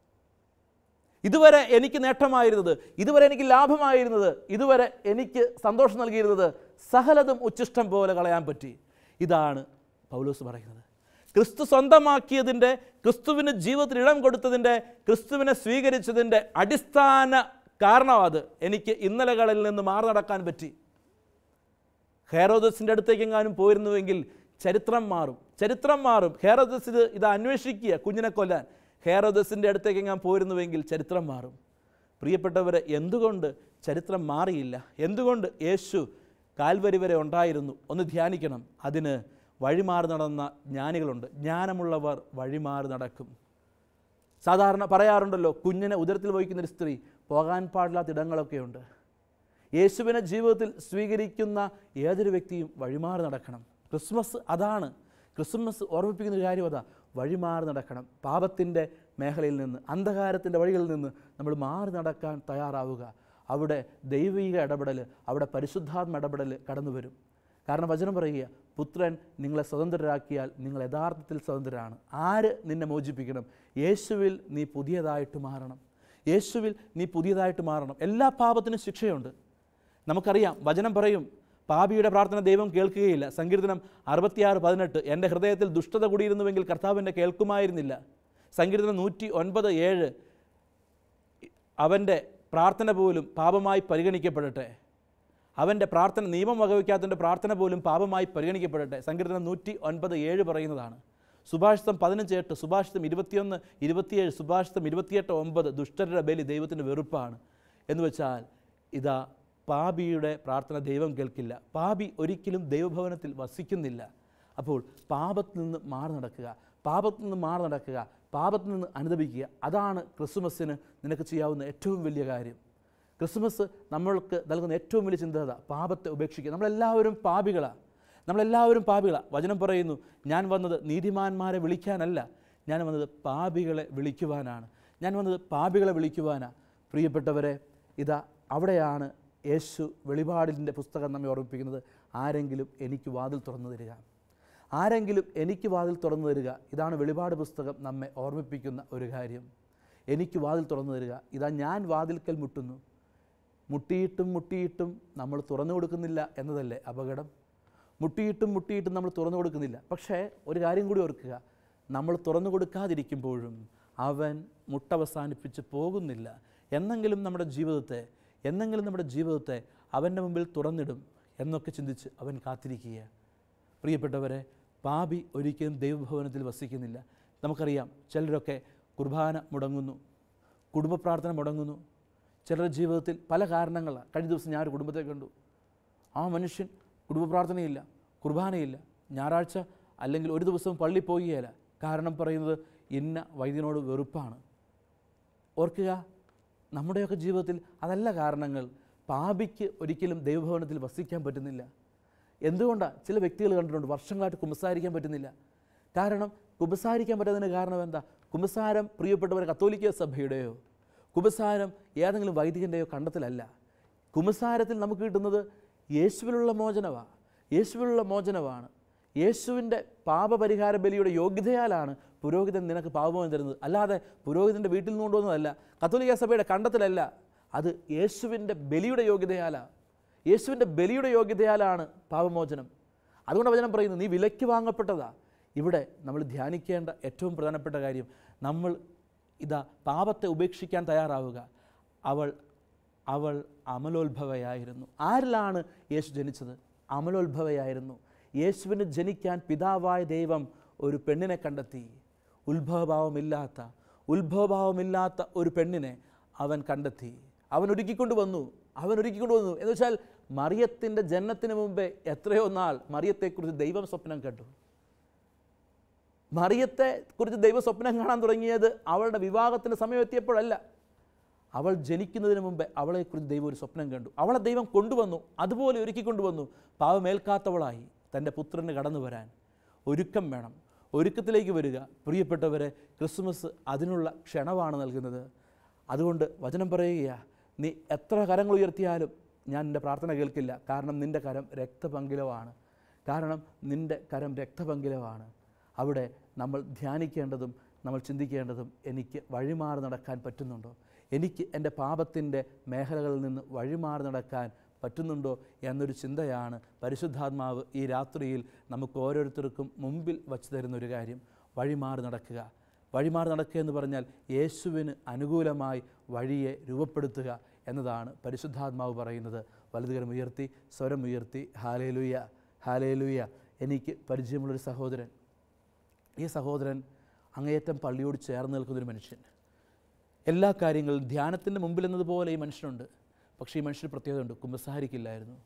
ഇതുവരെ എനിക്ക് നേട്ടമായിരുന്നത് ഇതുവരെ എനിക്ക് ലാഭമായിരുന്നത് ഇതുവരെ എനിക്ക് സന്തോഷം നൽകിയിരുന്നത് സകലതും ഉച്ചിഷ്ടം പോലെ കളയാൻ പറ്റി ഇതാണ് പൗലോസ് പറയുന്നത് ക്രിസ്തു സ്വന്തമാക്കിയതിൻ്റെ ക്രിസ്തുവിന് ജീവിതത്തിൽ ഇടം കൊടുത്തതിൻ്റെ ക്രിസ്തുവിനെ സ്വീകരിച്ചതിൻ്റെ അടിസ്ഥാന കാരണം അത് എനിക്ക് ഇന്നലകളിൽ നിന്ന് മാറി നടക്കാൻ പറ്റി ഹേറോദസിൻ്റെ അടുത്തേക്ക് എങ്ങാനും പോയിരുന്നുവെങ്കിൽ ചരിത്രം മാറും ചരിത്രം മാറും ഹേറോദസ് ഇത് ഇത് അന്വേഷിക്കുക കുഞ്ഞിനെ കൊല്ലാൻ ഹേറോദസിൻ്റെ അടുത്തേക്ക് എങ്ങാൻ പോയിരുന്നുവെങ്കിൽ ചരിത്രം മാറും പ്രിയപ്പെട്ടവരെ എന്തുകൊണ്ട് ചരിത്രം മാറിയില്ല എന്തുകൊണ്ട് യേശു കാൽവരി വരെ ഉണ്ടായിരുന്നു ഒന്ന് ധ്യാനിക്കണം അതിന് വഴിമാറി നടന്ന ജ്ഞാനികളുണ്ട് ജ്ഞാനമുള്ളവർ വഴിമാറി നടക്കും സാധാരണ പറയാറുണ്ടല്ലോ കുഞ്ഞിനെ ഉദരത്തിൽ വഹിക്കുന്ന ഒരു സ്ത്രീ പോകാൻ പാടില്ലാത്ത ഇടങ്ങളൊക്കെയുണ്ട് യേശുവിനെ ജീവിതത്തിൽ സ്വീകരിക്കുന്ന ഏതൊരു വ്യക്തിയും വഴിമാറി നടക്കണം ക്രിസ്മസ് അതാണ് ക്രിസ്മസ് ഓർമ്മിപ്പിക്കുന്ന ഒരു കാര്യം അതാ വഴിമാറി നടക്കണം പാപത്തിൻ്റെ മേഖലയിൽ നിന്ന് അന്ധകാരത്തിൻ്റെ വഴികളിൽ നിന്ന് നമ്മൾ മാറി നടക്കാൻ തയ്യാറാവുക അവിടെ ദൈവിക ഇടപെടൽ അവിടെ പരിശുദ്ധാത്മ ഇടപെടൽ കടന്നു വരും കാരണം വചനം പറയുക പുത്രൻ നിങ്ങളെ സ്വതന്ത്രരാക്കിയാൽ നിങ്ങൾ യഥാർത്ഥത്തിൽ സ്വതന്ത്രരാണ് ആര് നിന്നെ മോചിപ്പിക്കണം യേശുവിൽ നീ പുതിയതായിട്ട് മാറണം യേശുവിൽ നീ പുതിയതായിട്ട് മാറണം എല്ലാ പാപത്തിനും ശിക്ഷയുണ്ട് നമുക്കറിയാം വചനം പറയും പാപിയുടെ പ്രാർത്ഥന ദൈവം കേൾക്കുകയില്ല സങ്കീർത്തനം അറുപത്തിയാറ് പതിനെട്ട് എൻ്റെ ഹൃദയത്തിൽ ദുഷ്ടത കൂടിയിരുന്നുവെങ്കിൽ കർത്താവ് എന്നെ കേൾക്കുമായിരുന്നില്ല സങ്കീർത്തനം നൂറ്റി ഒൻപത് ഏഴ് അവൻ്റെ പ്രാർത്ഥന പോലും പാപമായി പരിഗണിക്കപ്പെടട്ടെ അവൻ്റെ പ്രാർത്ഥന നിയമം വകവയ്ക്കാത്തതിൻ്റെ പ്രാർത്ഥന പോലും പാപമായി പരിഗണിക്കപ്പെടട്ടെ സങ്കീർത്തനം നൂറ്റി ഒൻപത് ഏഴ് പറയുന്നതാണ് സുഭാഷിതം പതിനഞ്ച് എട്ട് സുഭാഷിതം ഇരുപത്തിയൊന്ന് ഇരുപത്തിയേഴ് സുഭാഷിതം ഇരുപത്തിയെട്ട് ഒമ്പത് ദുഷ്ടരുടെ ബലി ദൈവത്തിന് വെറുപ്പാണ് എന്ന് വെച്ചാൽ ഇതാ പാപിയുടെ പ്രാർത്ഥന ദൈവം കേൾക്കില്ല പാപി ഒരിക്കലും ദൈവഭവനത്തിൽ വസിക്കുന്നില്ല അപ്പോൾ പാപത്തിൽ നിന്ന് മാറി നടക്കുക പാപത്തിൽ നിന്ന് മാറി നടക്കുക പാപത്തിൽ നിന്ന് അനുദപിക്കുക അതാണ് ക്രിസ്മസിന് നിനക്ക് ചെയ്യാവുന്ന ഏറ്റവും വലിയ കാര്യം ക്രിസ്മസ് നമ്മൾക്ക് നൽകുന്ന ഏറ്റവും വലിയ ചിന്തത പാപത്തെ ഉപേക്ഷിക്കുക നമ്മളെല്ലാവരും പാപികളാണ് നമ്മളെല്ലാവരും പാപികളാണ് വചനം പറയുന്നു ഞാൻ വന്നത് നീതിമാന്മാരെ വിളിക്കാനല്ല ഞാൻ വന്നത് പാപികളെ വിളിക്കുവാനാണ് ഞാൻ വന്നത് പാപികളെ വിളിക്കുവാനാണ് പ്രിയപ്പെട്ടവരെ ഇതാ അവിടെയാണ് യേശു വെളിപാടിൻ്റെ പുസ്തകം നമ്മെ ഓർമ്മിപ്പിക്കുന്നത് ആരെങ്കിലും എനിക്ക് വാതിൽ തുറന്നു തരിക ആരെങ്കിലും എനിക്ക് വാതിൽ തുറന്നു തരിക ഇതാണ് വെളിപാട് പുസ്തകം നമ്മെ ഓർമ്മിപ്പിക്കുന്ന ഒരു കാര്യം എനിക്ക് വാതിൽ തുറന്നു തരിക ഇതാ ഞാൻ വാതിൽക്കൽ മുട്ടുന്നു മുട്ടിയിട്ടും മുട്ടിയിട്ടും നമ്മൾ തുറന്നു കൊടുക്കുന്നില്ല എന്നതല്ലേ അപകടം മുട്ടിയിട്ടും മുട്ടിയിട്ടും നമ്മൾ തുറന്നു കൊടുക്കുന്നില്ല പക്ഷേ ഒരു കാര്യം കൂടി ഓർക്കുക നമ്മൾ തുറന്നു കൊടുക്കാതിരിക്കുമ്പോഴും അവൻ മുട്ടവസാനിപ്പിച്ച് പോകുന്നില്ല എന്നെങ്കിലും നമ്മുടെ ജീവിതത്തെ എന്നെങ്കിലും നമ്മുടെ ജീവിതത്തെ അവൻ്റെ മുമ്പിൽ തുറന്നിടും എന്നൊക്കെ ചിന്തിച്ച് അവൻ കാത്തിരിക്കുക പ്രിയപ്പെട്ടവരെ പാപി ഒരിക്കലും ദൈവഭവനത്തിൽ വസിക്കുന്നില്ല നമുക്കറിയാം ചിലരൊക്കെ കുർബാന മുടങ്ങുന്നു കുടുംബ പ്രാർത്ഥന മുടങ്ങുന്നു ചിലരുടെ ജീവിതത്തിൽ പല കാരണങ്ങളാണ് കഴിഞ്ഞ ദിവസം ഞാൻ ഒരു കുടുംബത്തെ കണ്ടു ആ മനുഷ്യൻ കുടുംബ പ്രാർത്ഥനയില്ല കുർബാനയില്ല ഞായറാഴ്ച അല്ലെങ്കിൽ ഒരു ദിവസം പള്ളി പോവുകയില്ല കാരണം പറയുന്നത് ഇന്ന വൈദ്യനോട് വെറുപ്പാണ് ഓർക്കുക നമ്മുടെയൊക്കെ ജീവിതത്തിൽ അതല്ല കാരണങ്ങൾ പാപിക്ക് ഒരിക്കലും ദൈവഭവനത്തിൽ വസിക്കാൻ പറ്റുന്നില്ല എന്തുകൊണ്ടാണ് ചില വ്യക്തികൾ കണ്ടിട്ടുണ്ട് വർഷങ്ങളായിട്ട് കുമ്പസാരിക്കാൻ പറ്റുന്നില്ല കാരണം കുമ്പസാരിക്കാൻ പറ്റാത്തതിന് കാരണം എന്താ കുമ്പസാരം പ്രിയപ്പെട്ടവർ കത്തോലിക്ക സഭയുടെയോ കുമ്പസാരം ഏതെങ്കിലും വൈദികൻ്റെയോ കണ്ടെത്തലല്ല കുമ്പസാരത്തിൽ നമുക്ക് കിട്ടുന്നത് യേശുവിലുള്ള മോചനമാണ് യേശുവിലുള്ള മോചനമാണ് യേശുവിൻ്റെ പാപപരിഹാര ബലിയുടെ യോഗ്യതയാലാണ് പുരോഹിതൻ നിനക്ക് പാപമോചനം തരുന്നത് അല്ലാതെ പുരോഹിതൻ്റെ വീട്ടിൽ നിന്ന് കൊണ്ടുവന്നതല്ല കത്തോലിക്ക സഭയുടെ കണ്ടെത്തലല്ല അത് യേശുവിൻ്റെ ബലിയുടെ യോഗ്യതയാലാണ് യേശുവിൻ്റെ ബലിയുടെ യോഗ്യതയാലാണ് പാപമോചനം അതുകൊണ്ട് വചനം പറയുന്നു നീ വിലയ്ക്ക് വാങ്ങപ്പെട്ടതാ ഇവിടെ നമ്മൾ ധ്യാനിക്കേണ്ട ഏറ്റവും പ്രധാനപ്പെട്ട കാര്യം നമ്മൾ ഇതാ പാപത്തെ ഉപേക്ഷിക്കാൻ തയ്യാറാവുക അവൾ അവൾ അമലോത്ഭവയായിരുന്നു ആരിലാണ് യേശു ജനിച്ചത് അമലോത്ഭവയായിരുന്നു യേശുവിന് ജനിക്കാൻ പിതാവായ ദൈവം ഒരു പെണ്ണിനെ കണ്ടെത്തി ഉത്ഭവഭാവമില്ലാത്ത ഉത്ഭവഭാവമില്ലാത്ത ഒരു പെണ്ണിനെ അവൻ കണ്ടെത്തി അവൻ ഒരുക്കിക്കൊണ്ട് വന്നു അവൻ ഒരുക്കിക്കൊണ്ട് വന്നു എന്ന് വെച്ചാൽ മറിയത്തിൻ്റെ ജനനത്തിന് മുമ്പേ എത്രയോ നാൾ മറിയത്തെക്കുറിച്ച് ദൈവം സ്വപ്നം കണ്ടു മറിയത്തെ കുറിച്ച് ദൈവം സ്വപ്നം കാണാൻ തുടങ്ങിയത് അവളുടെ വിവാഹത്തിൻ്റെ സമയം എത്തിയപ്പോഴല്ല അവൾ ജനിക്കുന്നതിന് മുമ്പേ അവളെക്കുറിച്ച് ദൈവം ഒരു സ്വപ്നം കണ്ടു അവളെ ദൈവം കൊണ്ടുവന്നു അതുപോലെ ഒരുക്കി കൊണ്ടുവന്നു പാവമേൽക്കാത്തവളായി തൻ്റെ പുത്രന് കടന്നു വരാൻ ഒരുക്കം വേണം ഒരുക്കത്തിലേക്ക് വരിക പ്രിയപ്പെട്ടവരെ ക്രിസ്മസ് അതിനുള്ള ക്ഷണമാണ് നൽകുന്നത് അതുകൊണ്ട് വചനം പറയുക നീ എത്ര കരങ്ങൾ ഉയർത്തിയാലും ഞാൻ നിൻ്റെ പ്രാർത്ഥന കേൾക്കില്ല കാരണം നിൻ്റെ കരം രക്തപങ്കിലമാണ് കാരണം നിൻ്റെ കരം രക്തപങ്കിലമാണ് അവിടെ നമ്മൾ ധ്യാനിക്കേണ്ടതും നമ്മൾ ചിന്തിക്കേണ്ടതും എനിക്ക് വഴിമാറി നടക്കാൻ പറ്റുന്നുണ്ടോ എനിക്ക് എൻ്റെ പാപത്തിൻ്റെ മേഖലകളിൽ നിന്ന് വഴിമാറി നടക്കാൻ പറ്റുന്നുണ്ടോ എന്നൊരു ചിന്തയാണ് പരിശുദ്ധാത്മാവ് ഈ രാത്രിയിൽ നമുക്ക് ഓരോരുത്തർക്കും മുമ്പിൽ വച്ചു തരുന്ന ഒരു കാര്യം വഴിമാറി നടക്കുക വഴിമാറി നടക്കുക എന്ന് പറഞ്ഞാൽ യേശുവിന് അനുകൂലമായി വഴിയെ രൂപപ്പെടുത്തുക എന്നതാണ് പരിശുദ്ധാത്മാവ് പറയുന്നത് വലതുകരം ഉയർത്തി സ്വരം ഉയർത്തി ഹാലേലുയ ഹാലേലുയ എനിക്ക് പരിചയമുള്ളൊരു സഹോദരൻ ഈ സഹോദരൻ അങ്ങേയറ്റം പള്ളിയോട് ചേർന്ന് നിൽക്കുന്നൊരു മനുഷ്യൻ എല്ലാ കാര്യങ്ങളും ധ്യാനത്തിൻ്റെ മുമ്പിൽ എന്നതുപോലെ ഈ മനുഷ്യനുണ്ട് പക്ഷേ ഈ മനുഷ്യന് പ്രത്യേകതയുണ്ട് കുമ്പസാരിക്കില്ലായിരുന്നു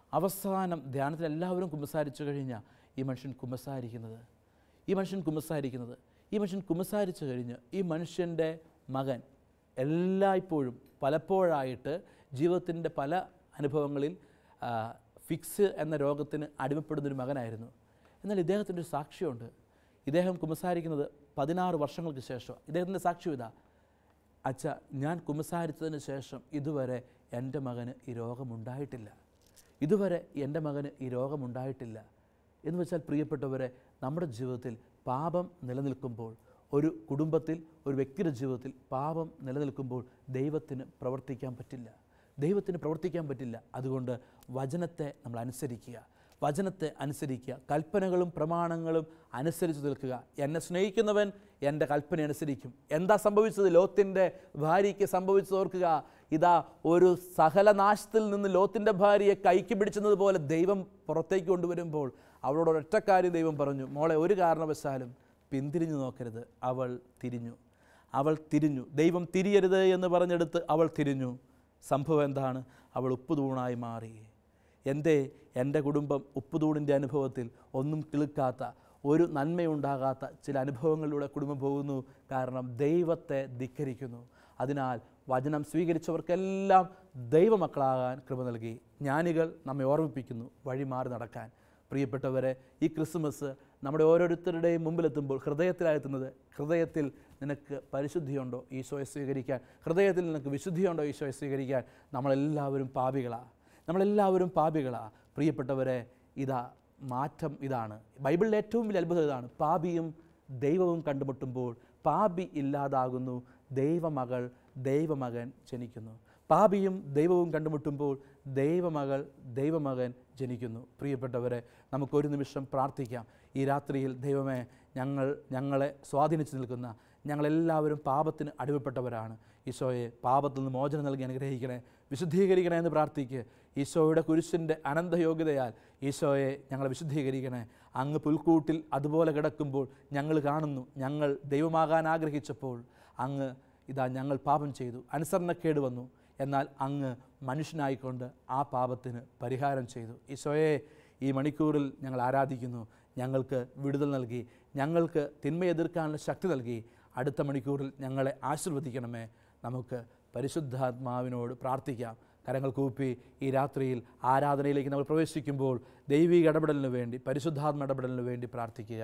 അവസാനം ധ്യാനത്തിൽ എല്ലാവരും കുമ്പസാരിച്ചു കഴിഞ്ഞാൽ ഈ മനുഷ്യൻ കുമ്പസാരിക്കുന്നത് ഈ മനുഷ്യൻ കുമ്പസാരിക്കുന്നത് ഈ മനുഷ്യൻ കുമ്പസാരിച്ചു കഴിഞ്ഞ് ഈ മനുഷ്യൻ്റെ മകൻ എല്ലായ്പ്പോഴും പലപ്പോഴായിട്ട് ജീവിതത്തിൻ്റെ പല അനുഭവങ്ങളിൽ ആ, ഫിക്സ് എന്ന രോഗത്തിന് അടിമപ്പെടുന്നൊരു മകനായിരുന്നു എന്നാൽ ഇദ്ദേഹത്തിൻ്റെ ഒരു സാക്ഷ്യമുണ്ട് ഇദ്ദേഹം കുമ്പസാരിക്കുന്നത് പതിനാറ് വർഷങ്ങൾക്ക് ശേഷം ഇദ്ദേഹത്തിൻ്റെ സാക്ഷ്യം ഇതാ അച്ഛ ഞാൻ കുമ്പസാരിച്ചതിന് ശേഷം ഇതുവരെ എൻ്റെ മകന് ഈ രോഗമുണ്ടായിട്ടില്ല ഇതുവരെ എൻ്റെ മകന് ഈ രോഗമുണ്ടായിട്ടില്ല എന്ന് വെച്ചാൽ പ്രിയപ്പെട്ടവരെ നമ്മുടെ ജീവിതത്തിൽ പാപം നിലനിൽക്കുമ്പോൾ ഒരു കുടുംബത്തിൽ ഒരു വ്യക്തിയുടെ ജീവിതത്തിൽ പാപം നിലനിൽക്കുമ്പോൾ ദൈവത്തിന് പ്രവർത്തിക്കാൻ പറ്റില്ല ദൈവത്തിന് പ്രവർത്തിക്കാൻ പറ്റില്ല അതുകൊണ്ട് വചനത്തെ നമ്മൾ അനുസരിക്കുക വചനത്തെ അനുസരിക്കുക കൽപ്പനകളും പ്രമാണങ്ങളും അനുസരിച്ച് നിൽക്കുക എന്നെ സ്നേഹിക്കുന്നവൻ എൻ്റെ കൽപ്പന അനുസരിക്കും എന്താ സംഭവിച്ചത് ലോത്തിൻ്റെ ഭാര്യയ്ക്ക് സംഭവിച്ചത് ഓർക്കുക ഇതാ ഒരു സകല നാശത്തിൽ നിന്ന് ലോത്തിൻ്റെ ഭാര്യയെ കൈക്ക് പിടിച്ചത് പോലെ ദൈവം പുറത്തേക്ക് കൊണ്ടുവരുമ്പോൾ അവളോട് ഒരൊറ്റക്കാരി ദൈവം പറഞ്ഞു മോളെ ഒരു കാരണവശാലും പിന്തിരിഞ്ഞു നോക്കരുത് അവൾ തിരിഞ്ഞു അവൾ തിരിഞ്ഞു ദൈവം തിരിയരുത് എന്ന് പറഞ്ഞെടുത്ത് അവൾ തിരിഞ്ഞു സംഭവം എന്താണ് അവൾ ഉപ്പുതൂണായി മാറി എന്തേ എൻ്റെ കുടുംബം ഉപ്പുതൂണിൻ്റെ അനുഭവത്തിൽ ഒന്നും കിളുക്കാത്ത ഒരു നന്മയുണ്ടാകാത്ത ചില അനുഭവങ്ങളിലൂടെ കുടുംബം പോകുന്നു കാരണം ദൈവത്തെ ധിക്കരിക്കുന്നു അതിനാൽ വചനം സ്വീകരിച്ചവർക്കെല്ലാം ദൈവമക്കളാകാൻ കൃപ നൽകി ജ്ഞാനികൾ നമ്മെ ഓർമ്മിപ്പിക്കുന്നു വഴി മാറി നടക്കാൻ പ്രിയപ്പെട്ടവരെ ഈ ക്രിസ്മസ് നമ്മുടെ ഓരോരുത്തരുടെയും മുമ്പിലെത്തുമ്പോൾ ഹൃദയത്തിലായെത്തുന്നത് ഹൃദയത്തിൽ നിനക്ക് പരിശുദ്ധിയുണ്ടോ ഈശോയെ സ്വീകരിക്കാൻ ഹൃദയത്തിൽ നിനക്ക് വിശുദ്ധിയുണ്ടോ ഈശോയെ സ്വീകരിക്കാൻ നമ്മളെല്ലാവരും പാപികളാണ് നമ്മളെല്ലാവരും പാപികളാണ് പ്രിയപ്പെട്ടവരെ ഇതാ മാറ്റം ഇതാണ് ബൈബിളിലെ ഏറ്റവും വലിയ അത്ഭുതം ഇതാണ് പാപിയും ദൈവവും കണ്ടുമുട്ടുമ്പോൾ പാപി ഇല്ലാതാകുന്നു ദൈവമകൾ ദൈവമകൻ ജനിക്കുന്നു പാപിയും ദൈവവും കണ്ടുമുട്ടുമ്പോൾ ദൈവമകൾ ദൈവമകൻ ജനിക്കുന്നു പ്രിയപ്പെട്ടവരെ നമുക്കൊരു നിമിഷം പ്രാർത്ഥിക്കാം ഈ രാത്രിയിൽ ദൈവമേ ഞങ്ങൾ ഞങ്ങളെ സ്വാധീനിച്ചു നിൽക്കുന്ന ഞങ്ങളെല്ലാവരും പാപത്തിന് അടിമപ്പെട്ടവരാണ് ഈശോയെ പാപത്തിൽ നിന്ന് മോചനം നൽകി അനുഗ്രഹിക്കണേ വിശുദ്ധീകരിക്കണേ എന്ന് പ്രാർത്ഥിക്കുക ഈശോയുടെ കുരിശിൻ്റെ അനന്തയോഗ്യതയാൽ ഈശോയെ ഞങ്ങളെ വിശുദ്ധീകരിക്കണേ അങ്ങ് പുൽക്കൂട്ടിൽ അതുപോലെ കിടക്കുമ്പോൾ ഞങ്ങൾ കാണുന്നു ഞങ്ങൾ ദൈവമാകാൻ ആഗ്രഹിച്ചപ്പോൾ അങ്ങ് ഇതാ ഞങ്ങൾ പാപം ചെയ്തു അനുസരണക്കേട് വന്നു എന്നാൽ അങ്ങ് മനുഷ്യനായിക്കൊണ്ട് ആ പാപത്തിന് പരിഹാരം ചെയ്തു ഈശോയെ ഈ മണിക്കൂറിൽ ഞങ്ങൾ ആരാധിക്കുന്നു ഞങ്ങൾക്ക് വിടുതൽ നൽകി ഞങ്ങൾക്ക് തിന്മ എതിർക്കാനുള്ള ശക്തി നൽകി അടുത്ത മണിക്കൂറിൽ ഞങ്ങളെ ആശീർവദിക്കണമേ നമുക്ക് പരിശുദ്ധാത്മാവിനോട് പ്രാർത്ഥിക്കാം കരങ്ങൾ കൂപ്പി ഈ രാത്രിയിൽ ആരാധനയിലേക്ക് നമ്മൾ പ്രവേശിക്കുമ്പോൾ ദൈവിക ഇടപെടലിന് വേണ്ടി പരിശുദ്ധാത്മ ഇടപെടലിന് വേണ്ടി പ്രാർത്ഥിക്കുക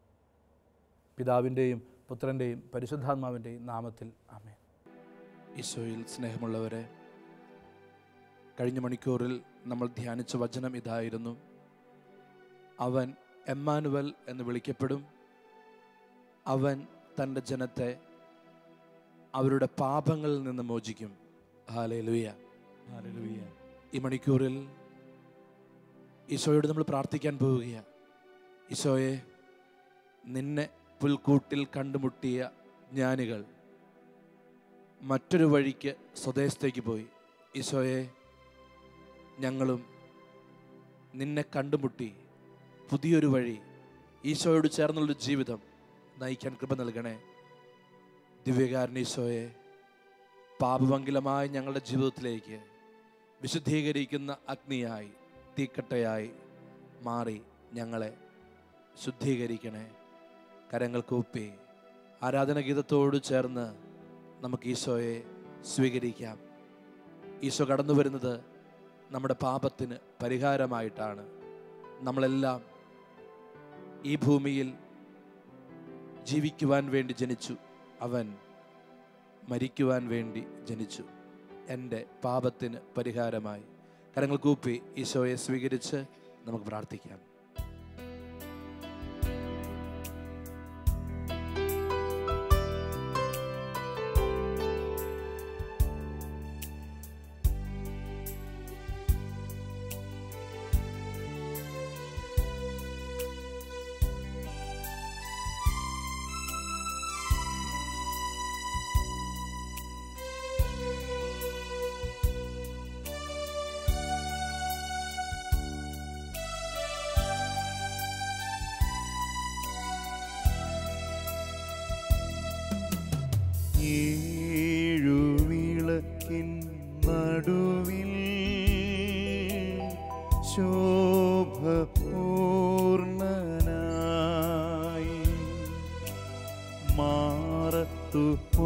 പിതാവിൻ്റെയും പുത്രൻ്റെയും പരിശുദ്ധാത്മാവിൻ്റെയും നാമത്തിൽ ആമേൻ ഈശോയിൽ സ്നേഹമുള്ളവരെ കഴിഞ്ഞ മണിക്കൂറിൽ നമ്മൾ ധ്യാനിച്ച വചനം ഇതായിരുന്നു അവൻ എമ്മാനുവൽ എന്ന് വിളിക്കപ്പെടും അവൻ തൻ്റെ ജനത്തെ അവരുടെ പാപങ്ങളിൽ നിന്ന് മോചിക്കും ഹാലേലുയ ഹാലേലുയ ഈ മണിക്കൂറിൽ ഈശോയോട് നമ്മൾ പ്രാർത്ഥിക്കാൻ പോവുകയാണ് ഈശോയെ നിന്നെ പുൽക്കൂട്ടിൽ കണ്ടുമുട്ടിയ ജ്ഞാനികൾ മറ്റൊരു വഴിക്ക് സ്വദേശത്തേക്ക് പോയി ഈശോയെ ഞങ്ങളും നിന്നെ കണ്ടുമുട്ടി പുതിയൊരു വഴി ഈശോയോട് ചേർന്നുള്ളൊരു ജീവിതം നയിക്കാൻ കൃപ നൽകണേ ദിവ്യകാരൻ ഈശോയെ പാപമംഗലമായ ഞങ്ങളുടെ ജീവിതത്തിലേക്ക് വിശുദ്ധീകരിക്കുന്ന അഗ്നിയായി തീക്കട്ടയായി മാറി ഞങ്ങളെ ശുദ്ധീകരിക്കണേ കരങ്ങൾ കൂപ്പി ആരാധന ഗീതത്തോട് ചേർന്ന് നമുക്ക് ഈശോയെ സ്വീകരിക്കാം ഈശോ കടന്നു വരുന്നത് നമ്മുടെ പാപത്തിന് പരിഹാരമായിട്ടാണ് നമ്മളെല്ലാം ഈ ഭൂമിയിൽ ജീവിക്കുവാൻ വേണ്ടി ജനിച്ചു അവൻ മരിക്കുവാൻ വേണ്ടി ജനിച്ചു എൻ്റെ പാപത്തിന് പരിഹാരമായി കരങ്ങൾ കൂപ്പി ഈശോയെ സ്വീകരിച്ച് നമുക്ക് പ്രാർത്ഥിക്കാം യേശുവേ ശോഭപൂർണനായി മാറത്തു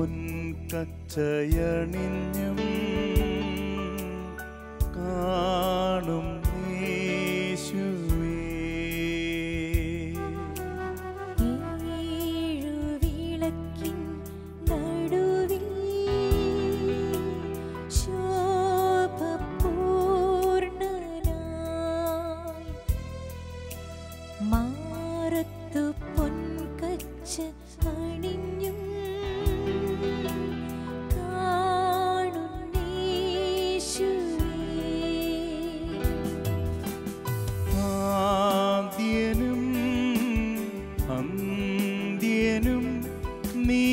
പൊൻകച്ചയണിഞ്ഞും കാണും യേശുവേ ഏഴുവിളക്കിൻ നടുവിൽ ശോഭപൂർണനായി മാറത്തു പൊൻകച്ച അണിഞ്ഞും കാണുന്നേശുവേ ആദ്യനും അന്ത്യനും നീ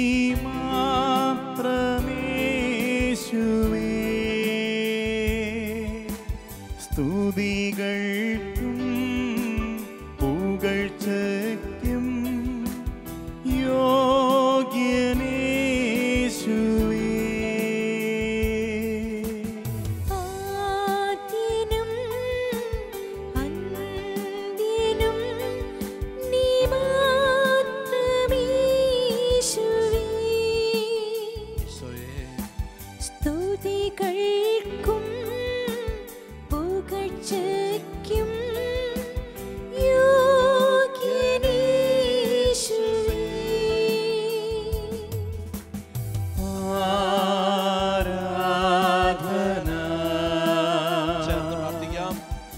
മാത്രമേശുവേ സ്തുതികൾക്കും പുകഴ്ചയ്ക്കും യോഗ്യനേശുവേ ആദ്യനും അന്ത്യനും നീ മാത്രമീശുവേ സ്തുതികൾക്കും പുകഴ്ചയ്ക്കും യോഗ്യനീശുവേ ആരാധന ചേർന്ന് പ്രാർത്ഥിക്കാം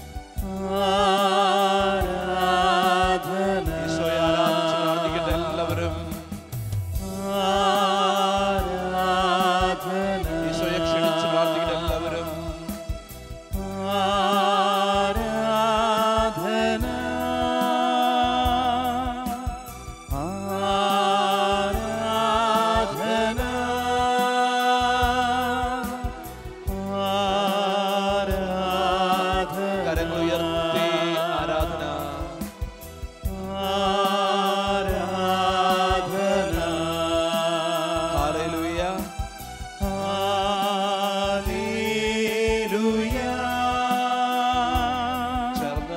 ആരാധന ഈശോയെ ആരാധിച്ച് പ്രാർത്ഥിക്കട്ടെ എല്ലാവരും ആരാധന ഈശോയെ ക്ഷണിച്ച് പ്രാർത്ഥിക്കട്ടെ എല്ലാവരും ആരാധന ആരാധന ആരാധന കരങ്ങൾ ഉയർത്തി ആരാധന ആരാധന ഹല്ലേലൂയ ചേർന്ന്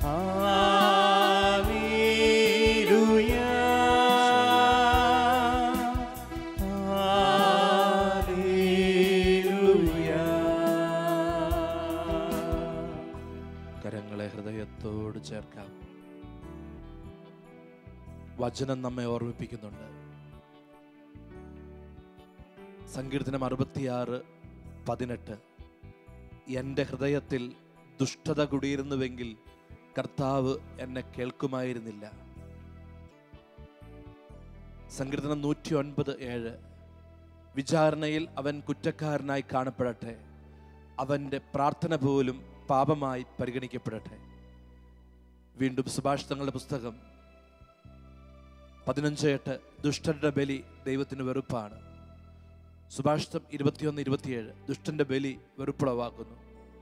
കരങ്ങളെ ഹൃദയത്തോട് ചേർക്കാം വചനം നമ്മെ ഓർമ്മിപ്പിക്കുന്നുണ്ട് സങ്കീർത്തനം അറുപത്തിയാറ് പതിനെട്ട് എൻ്റെ ഹൃദയത്തിൽ ദുഷ്ടത കുടിയിരുന്നുവെങ്കിൽ കർത്താവ് എന്നെ കേൾക്കുമായിരുന്നില്ല സങ്കീർത്തനം നൂറ്റി ഒൻപത് ഏഴ് വിചാരണയിൽ അവൻ കുറ്റക്കാരനായി കാണപ്പെടട്ടെ അവൻ്റെ പ്രാർത്ഥന പോലും പാപമായി പരിഗണിക്കപ്പെടട്ടെ വീണ്ടും സുഭാഷിതങ്ങളുടെ പുസ്തകം പതിനഞ്ച് എട്ട് ദുഷ്ടരുടെ ബലി ദൈവത്തിന് വെറുപ്പാണ് സുഭാഷിതം ഇരുപത്തിയൊന്ന് ഇരുപത്തിയേഴ് ദുഷ്ടന്റെ ബലി വെറുപ്പുളവാക്കുന്നു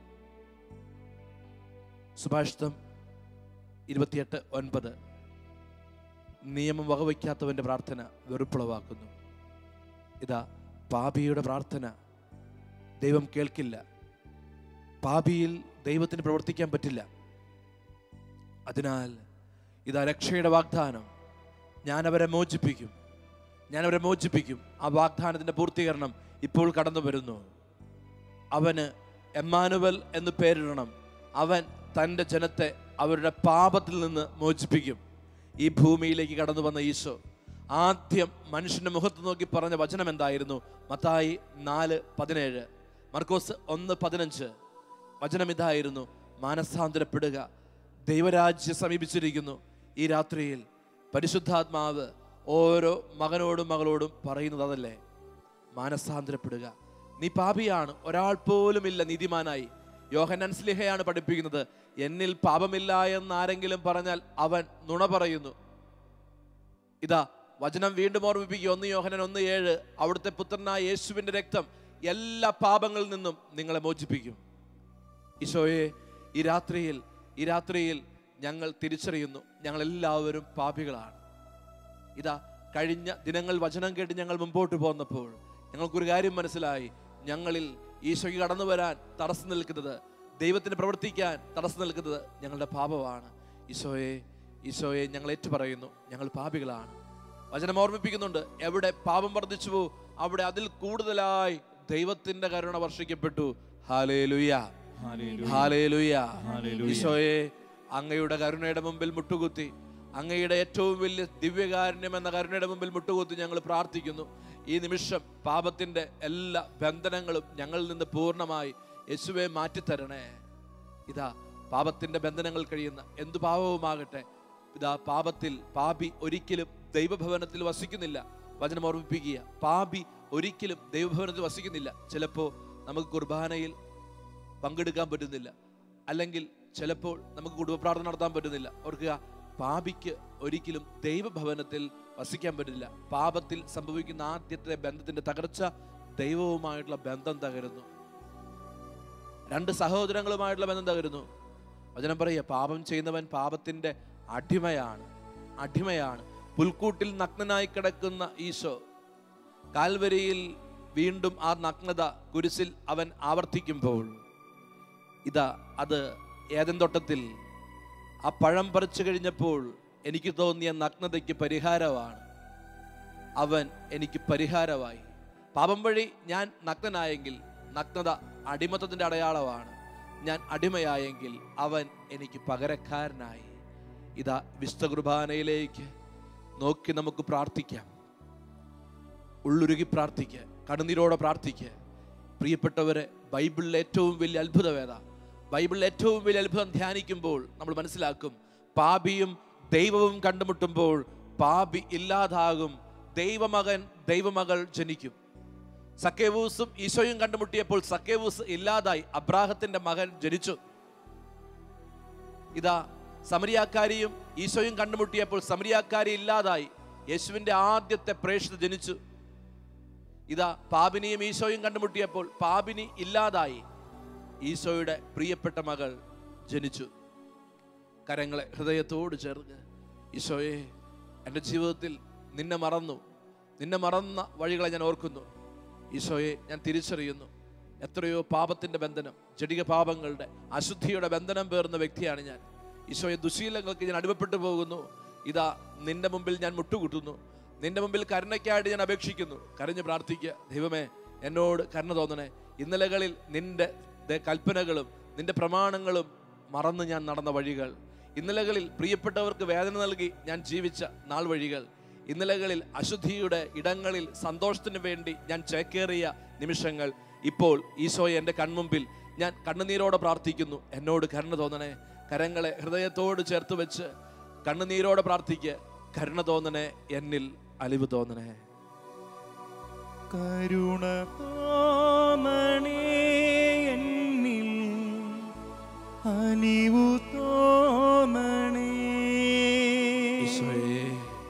സുഭാഷിതം ഇരുപത്തിയെട്ട് ഒൻപത് നിയമം വകവയ്ക്കാത്തവന്റെ പ്രാർത്ഥന വെറുപ്പുളവാക്കുന്നു ഇതാ പാപിയുടെ പ്രാർത്ഥന ദൈവം കേൾക്കില്ല പാപിയിൽ ദൈവത്തിന് പ്രവർത്തിക്കാൻ പറ്റില്ല അതിനാൽ ഇതാ രക്ഷയുടെ വാഗ്ദാനം ഞാൻ അവരെ മോചിപ്പിക്കും ഞാൻ അവരെ മോചിപ്പിക്കും ആ വാഗ്ദാനത്തിന്റെ പൂർത്തീകരണം ഇപ്പോൾ കടന്നു വരുന്നു അവന് എമ്മാനുവൽ എന്ന് പേരിടണം അവൻ തൻ്റെ ജനത്തെ അവരുടെ പാപത്തിൽ നിന്ന് മോചിപ്പിക്കും ഈ ഭൂമിയിലേക്ക് കടന്നു വന്ന ഈശോ ആദ്യം മനുഷ്യന്റെ മുഖത്ത് നോക്കി പറഞ്ഞ വചനം എന്തായിരുന്നു മത്തായി നാല് പതിനേഴ് മർക്കോസ് ഒന്ന് പതിനഞ്ച് വചനം ഇതായിരുന്നു മാനസാന്തരപ്പെടുക ദൈവരാജ്യം സമീപിച്ചിരിക്കുന്നു ഈ രാത്രിയിൽ പരിശുദ്ധാത്മാവ് ഓരോ മകനോടും മകളോടും പറയുന്നത് അതല്ലേ മാനസാന്തരപ്പെടുക നീ പാപിയാണ് ഒരാൾ പോലും ഇല്ല നീതിമാനായി യോഹന്നാൻ സ്ലിഹയാണ് പഠിപ്പിക്കുന്നത് എന്നിൽ പാപമില്ല എന്ന് ആരെങ്കിലും പറഞ്ഞാൽ അവൻ നുണ പറയുന്നു ഇതാ വചനം വീണ്ടും ഓർമ്മിപ്പിക്കുക ഒന്ന് യോഹനൻ ഒന്ന് ഏഴ് അവിടുത്തെ പുത്രനായ യേശുവിന്റെ രക്തം എല്ലാ പാപങ്ങളിൽ നിന്നും നിങ്ങളെ മോചിപ്പിക്കും ഈശോയെ ഈ രാത്രിയിൽ ഈ രാത്രിയിൽ ഞങ്ങൾ തിരിച്ചറിയുന്നു ഞങ്ങൾ എല്ലാവരും പാപികളാണ് ഇതാ കഴിഞ്ഞ ദിനങ്ങൾ വചനം കേട്ട് ഞങ്ങൾ മുമ്പോട്ട് പോന്നപ്പോൾ ഞങ്ങൾക്കൊരു കാര്യം മനസ്സിലായി ഞങ്ങളിൽ ഈശോയ്ക്ക് കടന്നു വരാൻ തടസ്സം നിൽക്കുന്നത് ദൈവത്തിന് പ്രവർത്തിക്കാൻ തടസ്സം നിൽക്കുന്നത് ഞങ്ങളുടെ പാപമാണ് ഈശോയെ ഈശോയെ ഞങ്ങൾ ഏറ്റുപറയുന്നു ഞങ്ങൾ പാപികളാണ് വചനം ഓർമ്മിപ്പിക്കുന്നുണ്ട് എവിടെ പാപം വർദ്ധിച്ചുവോ അവിടെ അതിൽ കൂടുതലായി ദൈവത്തിന്റെ കരുണ വർഷിക്കപ്പെട്ടു ഹാലേലുയ ഹാലേലുയ ഈശോയെ അങ്ങയുടെ കരുണയുടെ മുമ്പിൽ മുട്ടുകുത്തി അങ്ങയുടെ ഏറ്റവും വലിയ ദിവ്യകാരുണ്യം എന്ന കരുണയുടെ മുമ്പിൽ മുട്ടുകുത്തി ഞങ്ങൾ പ്രാർത്ഥിക്കുന്നു ഈ നിമിഷം പാപത്തിന്റെ എല്ലാ ബന്ധനങ്ങളും ഞങ്ങളിൽ നിന്ന് പൂർണ്ണമായി യേശുവെ മാറ്റിത്തരണേ ഇതാ പാപത്തിന്റെ ബന്ധനങ്ങൾ കഴിയുന്ന എന്തു പാപവുമാകട്ടെ ഇതാ പാപത്തിൽ പാപി ഒരിക്കലും ദൈവഭവനത്തിൽ വസിക്കുന്നില്ല വചനം ഓർമ്മിപ്പിക്കുക പാപി ഒരിക്കലും ദൈവഭവനത്തിൽ വസിക്കുന്നില്ല ചിലപ്പോൾ നമുക്ക് കുർബാനയിൽ പങ്കെടുക്കാൻ പറ്റുന്നില്ല അല്ലെങ്കിൽ ചിലപ്പോൾ നമുക്ക് കുടുംബപ്രാർത്ഥന നടത്താൻ പറ്റുന്നില്ല ഓർക്കുക പാപിക്ക് ഒരിക്കലും ദൈവഭവനത്തിൽ വസിക്കാൻ പറ്റില്ല പാപത്തിൽ സംഭവിക്കുന്ന ആദ്യത്തെ ബന്ധത്തിന്റെ തകർച്ച ദൈവവുമായിട്ടുള്ള ബന്ധം തകരുന്നു രണ്ട് സഹോദരങ്ങളുമായിട്ടുള്ള ബന്ധം തകരുന്നു വചനം പറയുക പാപം ചെയ്യുന്നവൻ പാപത്തിന്റെ അടിമയാണ് അടിമയാണ് പുൽക്കൂട്ടിൽ നഗ്നനായി കിടക്കുന്ന ഈശോ കാൽവരിയിൽ വീണ്ടും ആ നഗ്നത കുരിശിൽ അവൻ ആവർത്തിക്കുമ്പോൾ ഇതാ അത് ഏതൻ തോട്ടത്തിൽ ആ പഴം പറിച്ചു കഴിഞ്ഞപ്പോൾ എനിക്ക് തോന്നിയ നഗ്നതയ്ക്ക് പരിഹാരമാണ് അവൻ എനിക്ക് പരിഹാരമായി പാപം വഴി ഞാൻ നഗ്നനായെങ്കിൽ നഗ്നത അടിമത്തത്തിന്റെ അടയാളമാണ് ഞാൻ അടിമയായെങ്കിൽ അവൻ എനിക്ക് പകരക്കാരനായി ഇതാ വിശുദ്ധ കുർബാനയിലേക്ക് നോക്കി നമുക്ക് പ്രാർത്ഥിക്കാം ഉള്ളുരുകി പ്രാർത്ഥിക്കുക കണ്ണുനീരോടെ പ്രാർത്ഥിക്കുക പ്രിയപ്പെട്ടവരെ ബൈബിളിലെ ഏറ്റവും വലിയ അത്ഭുതം ഏതാ ബൈബിളിലെ ഏറ്റവും വലിയ അത്ഭുതം ധ്യാനിക്കുമ്പോൾ നമ്മൾ മനസ്സിലാക്കും പാപിയും ദൈവവും കണ്ടുമുട്ടുമ്പോൾ പാപി ഇല്ലാതാകും ദൈവമകൻ ദൈവമകൾ ജനിക്കും സക്കേവൂസും ഈശോയും കണ്ടുമുട്ടിയപ്പോൾ സക്കേവൂസ് ഇല്ലാതായി അബ്രാഹത്തിന്റെ മകൻ ജനിച്ചു ഇതാ സമരിയാക്കാരിയും ഈശോയും കണ്ടുമുട്ടിയപ്പോൾ സമരിയാക്കാരി ഇല്ലാതായി യേശുവിന്റെ ആദ്യത്തെ പ്രേക്ഷിത ജനിച്ചു ഇതാ പാപിനിയും ഈശോയും കണ്ടുമുട്ടിയപ്പോൾ പാപിനി ഇല്ലാതായി ഈശോയുടെ പ്രിയപ്പെട്ട മകൾ ജനിച്ചു കരങ്ങളെ ഹൃദയത്തോട് ചേർന്ന് ഈശോയെ എൻ്റെ ജീവിതത്തിൽ നിന്നെ മറന്നു നിന്നെ മറന്ന വഴികളെ ഞാൻ ഓർക്കുന്നു ഈശോയെ ഞാൻ തിരിച്ചറിയുന്നു എത്രയോ പാപത്തിന്റെ ബന്ധനം ജടിക പാപങ്ങളുടെ അശുദ്ധിയുടെ ബന്ധനം പേർന്ന വ്യക്തിയാണ് ഞാൻ ഈശോയെ ദുശീലങ്ങൾക്ക് ഞാൻ അടിമപ്പെട്ടു പോകുന്നു ഇതാ നിന്റെ മുമ്പിൽ ഞാൻ മുട്ടുകുട്ടുന്നു നിന്റെ മുമ്പിൽ കരുണയ്ക്കായിട്ട് ഞാൻ അപേക്ഷിക്കുന്നു കരഞ്ഞ് പ്രാർത്ഥിക്കുക ദൈവമേ എന്നോട് കരുണ തോന്നണേ ഇന്നലകളിൽ നിന്റെ ദേ കൽപ്പനകളും നിന്റെ പ്രമാണങ്ങളും മറന്ന് ഞാൻ നടന്ന വഴികൾ ഇന്നലകളിൽ പ്രിയപ്പെട്ടവർക്ക് വേദന നൽകി ഞാൻ ജീവിച്ച നാൾ വഴികൾ ഇന്നലകളിൽ അശുദ്ധിയുടെ ഇടങ്ങളിൽ സന്തോഷത്തിന് വേണ്ടി ഞാൻ ചേക്കേറിയ നിമിഷങ്ങൾ ഇപ്പോൾ ഈശോയെ എൻ്റെ കൺമുമ്പിൽ ഞാൻ കണ്ണുനീരോടെ പ്രാർത്ഥിക്കുന്നു എന്നോട് കരുണ തോന്നണേ കരങ്ങളെ ഹൃദയത്തോട് ചേർത്ത് വെച്ച് കണ്ണുനീരോടെ പ്രാർത്ഥിക്കുക കരുണ തോന്നണേ എന്നിൽ അലിവ് തോന്നണേ കരുണ തോന്നണേ എന്നിൽ അലിവു തോന്നണേ ഈശോയെ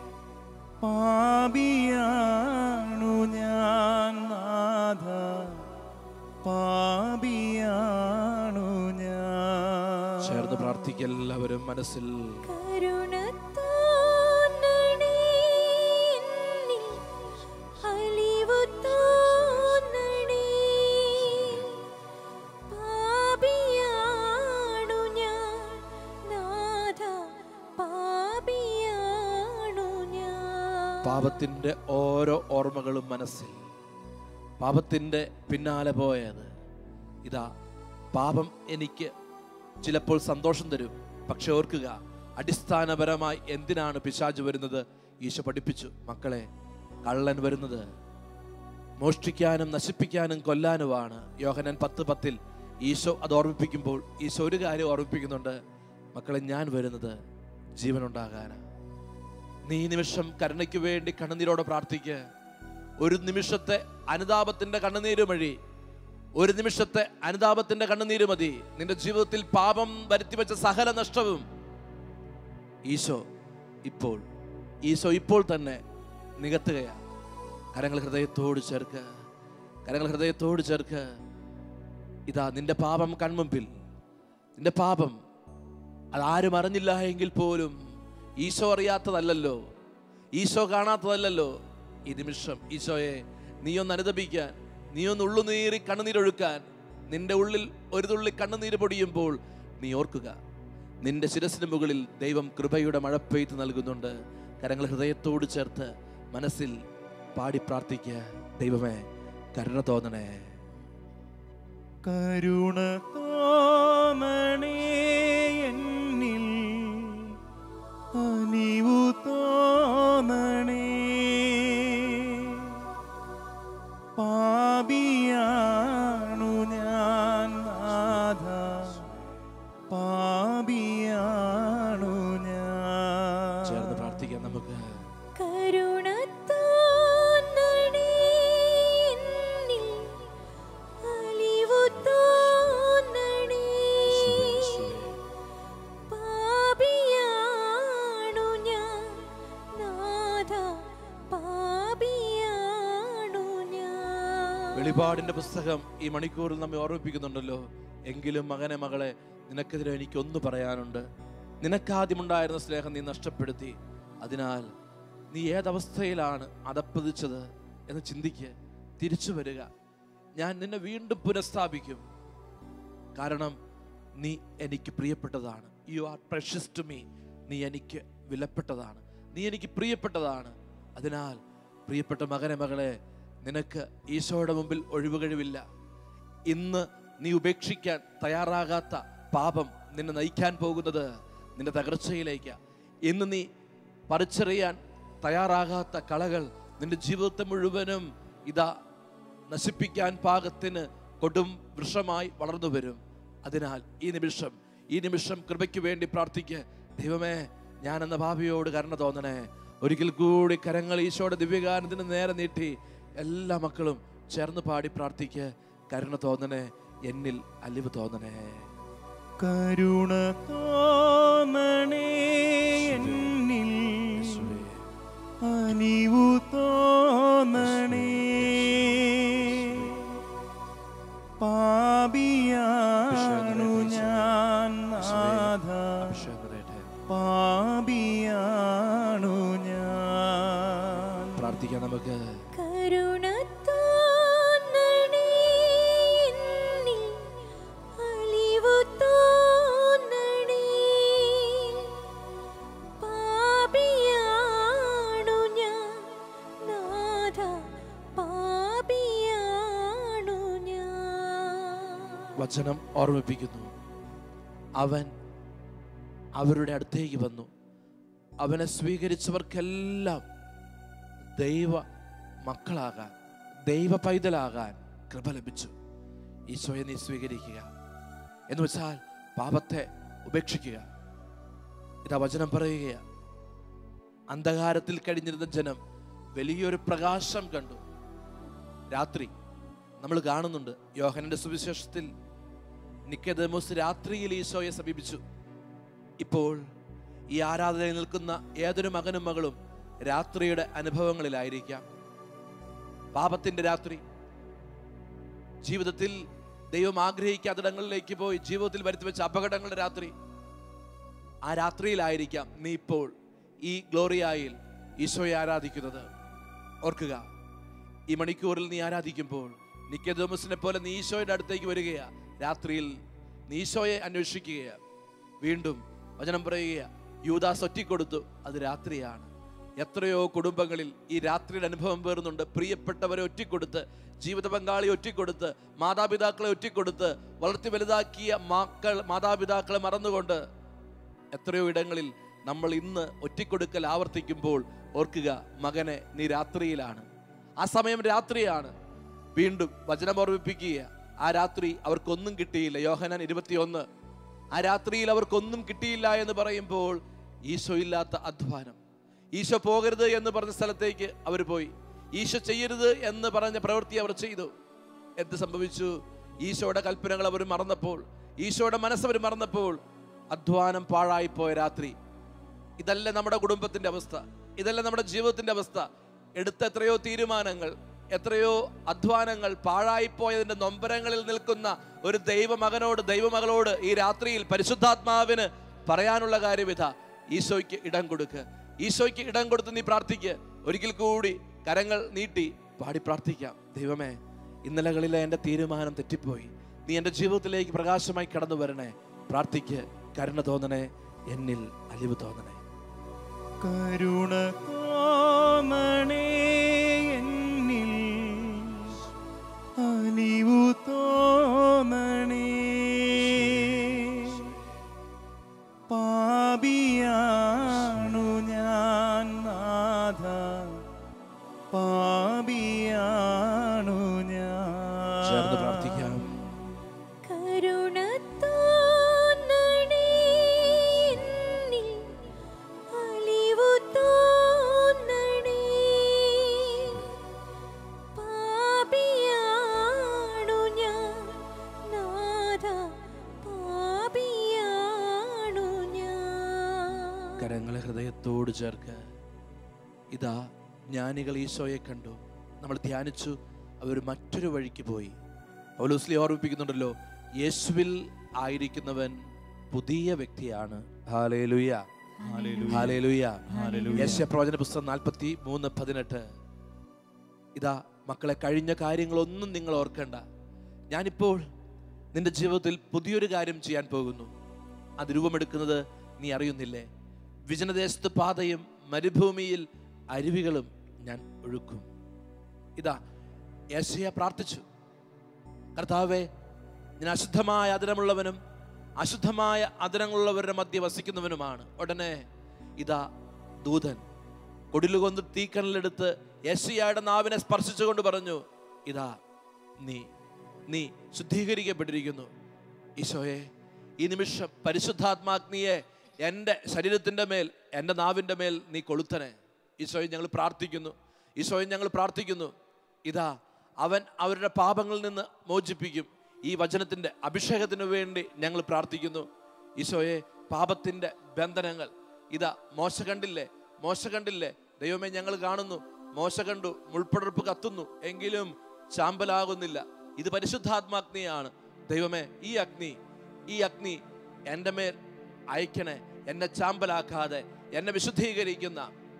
പാപിയാണു ഞാൻ നാഥ പാപിയാണു ഞാൻ ചേർന്ന് പ്രാർത്ഥിക്കുക എല്ലാവരും മനസ്സിൽ കരുണ തോന്നണേ എന്നിൽ അലിവു തോന്നണേ പാപിയാണു ഞാൻ നാഥ പാപിയാണു ഞാൻ പാപത്തിന്റെ ഓരോ ഓർമ്മകളും മനസ്സിൽ പാപത്തിന്റെ പിന്നാലെ പോയത് ഇതാ പാപം എനിക്ക് ചിലപ്പോൾ സന്തോഷം തരും പക്ഷെ ഓർക്കുക അടിസ്ഥാനപരമായി എന്തിനാണ് പിശാജ് വരുന്നത് ഈശോ പഠിപ്പിച്ചു മക്കളെ കള്ളൻ വരുന്നത് മോഷ്ടിക്കാനും നശിപ്പിക്കാനും കൊല്ലാനുമാണ് യോഹനൻ പത്ത് പത്തിൽ ഈശോ അത് ഓർമ്മിപ്പിക്കുമ്പോൾ ഈശോ ഒരു കാര്യം ഓർമ്മിപ്പിക്കുന്നുണ്ട് മക്കളെ ഞാൻ വരുന്നത് ജീവനുണ്ടാകാനാണ് നീ ഈ നിമിഷം കരുണയ്ക്ക് വേണ്ടി കണ്ണുനീരോടെ പ്രാർത്ഥിക്കുക ഒരു നിമിഷത്തെ അനുതാപത്തിന്റെ കണ്ണുനീര് വഴി ഒരു നിമിഷത്തെ അനുതാപത്തിന്റെ കണ്ണുനീര് മതി നിന്റെ ജീവിതത്തിൽ പാപം വരുത്തിവെച്ച സകല നഷ്ടവും ഈശോ ഇപ്പോൾ ഈശോ ഇപ്പോൾ തന്നെ നികത്തുകയാണ് കരങ്ങൾ ഹൃദയത്തോട് ചേർക്ക് കരങ്ങൾ ഹൃദയത്തോട് ചേർക്ക് ഇതാ നിന്റെ പാപം കൺമുമ്പിൽ നിന്റെ പാപം അതാരും അറിഞ്ഞില്ല എങ്കിൽ പോലും ഈശോ അറിയാത്തതല്ലല്ലോ ഈശോ കാണാത്തതല്ലല്ലോ ഈ നിമിഷം ഈശോയെ നീ ഒന്ന് അനുദപിക്കാൻ നീ ഒന്ന് ഉള്ളുനീറി കണ്ണുനീരൊഴുക്കാൻ നിന്റെ ഉള്ളിൽ ഒരു തുള്ളി കണ്ണുനീര് പൊടിയുമ്പോൾ നീ ഓർക്കുക നിന്റെ ശിരസിന് മുകളിൽ ദൈവം കൃപയുടെ മഴ പെയ്ത്ത് നൽകുന്നുണ്ട് കരങ്ങൾ ഹൃദയത്തോട് ചേർത്ത് മനസ്സിൽ പാടി പ്രാർത്ഥിക്കുക ദൈവമേ കരുണ തോന്നണേ കരുണ തോന്നണേ എന്നിൽ അനിവു തോന്നണേ പാപിയാണു ഞാൻ നാഥ പാപിയാണു ഞാൻ ചേർന്ന് പ്രാർത്ഥിക്കാം നമുക്ക് കരുണ തോന്നണേ എന്നിൽ അലിവു തോന്നണേ പാപിയാണു ഞാൻ നാഥ പാപിയാണു ഞാൻ വെളിപാടിന്റെ പുസ്തകം ഈ മണിക്കൂറിൽ നമ്മെ ഓർമ്മിപ്പിക്കുന്നുണ്ടല്ലോ എങ്കിലും മകനെ മകളെ നിനക്കെതിരെ എനിക്കൊന്ന് പറയാനുണ്ട് നിനക്കാദ്യമുണ്ടായിരുന്ന സ്നേഹം നീ നഷ്ടപ്പെടുത്തി അതിനാൽ നീ ഏതവസ്ഥയിലാണ് അതപ്പതിച്ചത് എന്ന് ചിന്തിക്ക് തിരിച്ചു വരിക ഞാൻ നിന്നെ വീണ്ടും പുനഃസ്ഥാപിക്കും കാരണം നീ എനിക്ക് പ്രിയപ്പെട്ടതാണ് you are precious to me നീ എനിക്ക് വിലപ്പെട്ടതാണ് നീ എനിക്ക് പ്രിയപ്പെട്ടതാണ് അതിനാൽ പ്രിയപ്പെട്ട മകനെ മകളെ നിനക്ക് ഈശോയുടെ മുമ്പിൽ ഒഴിവുകഴിവില്ല ഇന്ന് നീ ഉപേക്ഷിക്കാൻ തയ്യാറാകാത്ത പാപം നിന്നെ നയിക്കാൻ പോകുന്നത് നിന്റെ തകർച്ചയിലേക്ക് ഇന്ന് നീ പറിച്ചെറിയാൻ തയ്യാറാകാത്ത കളകൾ നിന്റെ ജീവിതത്തെ മുഴുവനും ഇതാ നശിപ്പിക്കാൻ പാകത്തിന് കൊടും വൃക്ഷമായി വളർന്നു വരും അതിനാൽ ഈ നിമിഷം ഈ നിമിഷം കൃപയ്ക്ക് വേണ്ടി പ്രാർത്ഥിക്ക് ദൈവമേ ഞാൻ എന്ന ഭാവിയോട് കരുണ തോന്നണേ ഒരിക്കൽ കൂടി കരങ്ങൾ ഈശോയുടെ ദിവ്യകാരണത്തിന് നേരെ നീട്ടി എല്ലാ മക്കളും ചേർന്ന് പാടി പ്രാർത്ഥിക്ക് കരുണ തോന്നണേ എന്നിൽ അലിവ് തോന്നണേ കരുണ തോന്നണേ എന്നിൽ അനിവു തോന്നണേ പാപിയാണു ഞാൻ നാഥ അഭിഷേകം നിറയട്ടെ. പാപിയാണു ഞാൻ പ്രാർത്ഥിക്കാം നമുക്ക് കരുണ തോന്നണേ എന്നിൽ അലിവു തോന്നണേ പാപിയാണു ഞാൻ നാഥ പാപിയാണു ഞാൻ വചനം ഓർമ്മിപ്പിക്കുന്നു അവൻ അവരുടെ അടുത്തേക്ക് വന്നു അവനെ സ്വീകരിച്ചവർക്കെല്ലാം ദൈവ മക്കളാകാൻ ദൈവ പൈതലാകാൻ കൃപ ലഭിച്ചു ഈശോയെ നീ സ്വീകരിക്കുക എന്ന് വെച്ചാൽ പാപത്തെ ഉപേക്ഷിക്കുക ഇതാ വചനം പറയുക അന്ധകാരത്തിൽ കഴിഞ്ഞിരുന്ന ജനം വലിയൊരു പ്രകാശം കണ്ടു രാത്രി നമ്മൾ കാണുന്നുണ്ട് യോഹനന്റെ സുവിശേഷത്തിൽ നിക്കതമോസ് രാത്രിയിൽ ഈശോയെ സമീപിച്ചു ഇപ്പോൾ ഈ ആരാധനയിൽ നിൽക്കുന്ന ഏതൊരു മകനും മകളും രാത്രിയുടെ അനുഭവങ്ങളിലായിരിക്കാം പാപത്തിന്റെ രാത്രി ജീവിതത്തിൽ ദൈവം ആഗ്രഹിക്കാത്തിടങ്ങളിലേക്ക് പോയി ജീവിതത്തിൽ വരുത്തി വെച്ച അപകടങ്ങളുടെ രാത്രി ആ രാത്രിയിലായിരിക്കാം നീ ഇപ്പോൾ ഈ ഗ്ലോറിയായിൽ ഈശോയെ ആരാധിക്കുന്നത് ഓർക്കുക ഈ മണിക്കൂറിൽ നീ ആരാധിക്കുമ്പോൾ നിക്കതോമസിനെ പോലെ നീ ഈശോയുടെ അടുത്തേക്ക് വരികയാ രാത്രിയിൽ നീ ഈശോയെ അന്വേഷിക്കുകയാ വീണ്ടും വചനം പറയുക യൂദാസ് ഒറ്റിക്കൊടുത്തു അത് രാത്രിയാണ് എത്രയോ കുടുംബങ്ങളിൽ ഈ രാത്രിയുടെ അനുഭവം പേറുന്നുണ്ട് പ്രിയപ്പെട്ടവരെ ഒറ്റിക്കൊടുത്ത് ജീവിത പങ്കാളി ഒറ്റിക്കൊടുത്ത് മാതാപിതാക്കളെ ഒറ്റിക്കൊടുത്ത് വളർത്തി വലുതാക്കിയ മക്കൾ മാതാപിതാക്കളെ മറന്നുകൊണ്ട് എത്രയോ ഇടങ്ങളിൽ നമ്മൾ ഇന്ന് ഒറ്റിക്കൊടുക്കൽ ആവർത്തിക്കുമ്പോൾ ഓർക്കുക മകനെ നീ രാത്രിയിലാണ് ആ സമയം രാത്രിയാണ് വീണ്ടും വചനം ഓർമ്മിപ്പിക്കുക ആ രാത്രി അവർക്കൊന്നും കിട്ടിയില്ല യോഹനാൻ ഇരുപത്തിയൊന്ന് ആ രാത്രിയിൽ അവർക്കൊന്നും കിട്ടിയില്ല എന്ന് പറയുമ്പോൾ ഈശോ ഇല്ലാത്ത അധ്വാനം ഈശോ പോകരുത് എന്ന് പറഞ്ഞ സ്ഥലത്തേക്ക് അവർ പോയി ഈശോ ചെയ്യരുത് എന്ന് പറഞ്ഞ പ്രവൃത്തി അവർ ചെയ്തു എന്ത് സംഭവിച്ചു ഈശോയുടെ കൽപ്പനകൾ അവർ മറന്നപ്പോൾ ഈശോയുടെ മനസ്സ് അവർ മറന്നപ്പോൾ അധ്വാനം പാഴായിപ്പോയ രാത്രി ഇതല്ല നമ്മുടെ കുടുംബത്തിന്റെ അവസ്ഥ ഇതല്ല നമ്മുടെ ജീവിതത്തിന്റെ അവസ്ഥ എടുത്ത എത്രയോ തീരുമാനങ്ങൾ എത്രയോ അധ്വാനങ്ങൾ പാഴായിപ്പോയതിന്റെ നൊമ്പരങ്ങളിൽ നിൽക്കുന്ന ഒരു ദൈവമകനോട് ദൈവമകളോട് ഈ രാത്രിയിൽ പരിശുദ്ധാത്മാവിന് പറയാനുള്ള കാര്യവിധ ഈശോയ്ക്ക് ഇടം കൊടുക്ക് ഈശോയ്ക്ക് ഇടം കൊടുത്ത് നീ പ്രാർത്ഥിക്ക് ഒരിക്കൽ കൂടി കരങ്ങൾ നീട്ടി പാടി പ്രാർത്ഥിക്കാം ദൈവമേ ഇന്നലകളിലെ എൻ്റെ തീരുമാനം തെറ്റിപ്പോയി നീ എൻ്റെ ജീവിതത്തിലേക്ക് പ്രകാശമായി കടന്നു വരണേ പ്രാർത്ഥിക്ക് കരുണ തോന്നണേ എന്നിൽ അലിവ് തോന്നണേ കരുണ തോന്നണേ എന്നിൽ അലിവു തോന്നണേ പാപിയാണു ഞാൻ നാഥ പാപിയാണു ഞാൻ ചേർന്ന് പ്രാർത്ഥിക്കാം കരുണ തോന്നണേ എന്നിൽ അലിവു തോന്നണേ പാപിയാണു ഞാൻ നാഥ പാപിയാണു ഞാൻ കരങ്ങളെ ഹൃദയത്തോട് ചേർക്ക് ഇതാ ജ്ഞാനികൾ ഈശോയെ കണ്ടു നമ്മൾ ധ്യാനിച്ചു അവർ മറ്റൊരു വഴിക്ക് പോയി പൗലോസ്ലി ഓർമ്മിപ്പിക്കുന്നുണ്ടല്ലോ യേശുവിൽ ആയിരിക്കുന്നവൻ പുതിയ വ്യക്തിയാണ് ഹാലേലുയ ഹാലേലുയ യേശയ പ്രവചന പുസ്തകം നാൽപ്പത്തി മൂന്ന് പതിനെട്ട് ഇതാ മക്കളെ കഴിഞ്ഞ കാര്യങ്ങളൊന്നും നിങ്ങൾ ഓർക്കണ്ട ഞാനിപ്പോൾ നിന്റെ ജീവിതത്തിൽ പുതിയൊരു കാര്യം ചെയ്യാൻ പോകുന്നു അത് രൂപമെടുക്കുന്നത് നീ അറിയുന്നില്ലേ വിജനദേശത്ത് പാതയും മരുഭൂമിയിൽ അരുവികളും ഞാൻ ഒഴുക്കും ഇതാ യേശയ പ്രാർത്ഥിച്ചു കർത്താവെ ഞാൻ അശുദ്ധമായ അതിരമുള്ളവനും അശുദ്ധമായ അതിരങ്ങളുള്ളവരുടെ മധ്യ വസിക്കുന്നവനുമാണ് ഉടനെ ഇതാ ദൂതൻ കൊടിലുകൊന്ന് തീക്കനലെടുത്ത് യേശയ്യയുടെ നാവിനെ സ്പർശിച്ചുകൊണ്ട് പറഞ്ഞു ഇതാ നീ നീ ശുദ്ധീകരിക്കപ്പെട്ടിരിക്കുന്നു ഈശോയെ ഈ നിമിഷം പരിശുദ്ധാത്മാഗ്നിയെ എൻ്റെ ശരീരത്തിൻ്റെ മേൽ എൻ്റെ നാവിൻ്റെ മേൽ നീ കൊളുത്തനെ ഈശോയെ ഞങ്ങൾ പ്രാർത്ഥിക്കുന്നു ഈശോയെ ഞങ്ങൾ പ്രാർത്ഥിക്കുന്നു ഇതാ അവൻ അവരുടെ പാപങ്ങളിൽ നിന്ന് മോചിപ്പിക്കും ഈ വചനത്തിൻ്റെ അഭിഷേകത്തിന് വേണ്ടി ഞങ്ങൾ പ്രാർത്ഥിക്കുന്നു ഈശോയെ പാപത്തിൻ്റെ ബന്ധനങ്ങൾ ഇതാ മോശ കണ്ടില്ലേ മോശ കണ്ടില്ലേ ദൈവമേ ഞങ്ങൾ കാണുന്നു മോശ കണ്ടു മുൾപ്പടർപ്പ് കത്തുന്നു എങ്കിലും ചാമ്പലാകുന്നില്ല ഇത് പരിശുദ്ധാത്മാഗ്നിയാണ് ദൈവമേ ഈ അഗ്നി ഈ അഗ്നി എൻ്റെ മേൽ അയക്കണേ എന്നെ ചാമ്പലാക്കാതെ എന്നെ വിശുദ്ധീകരിക്കുന്ന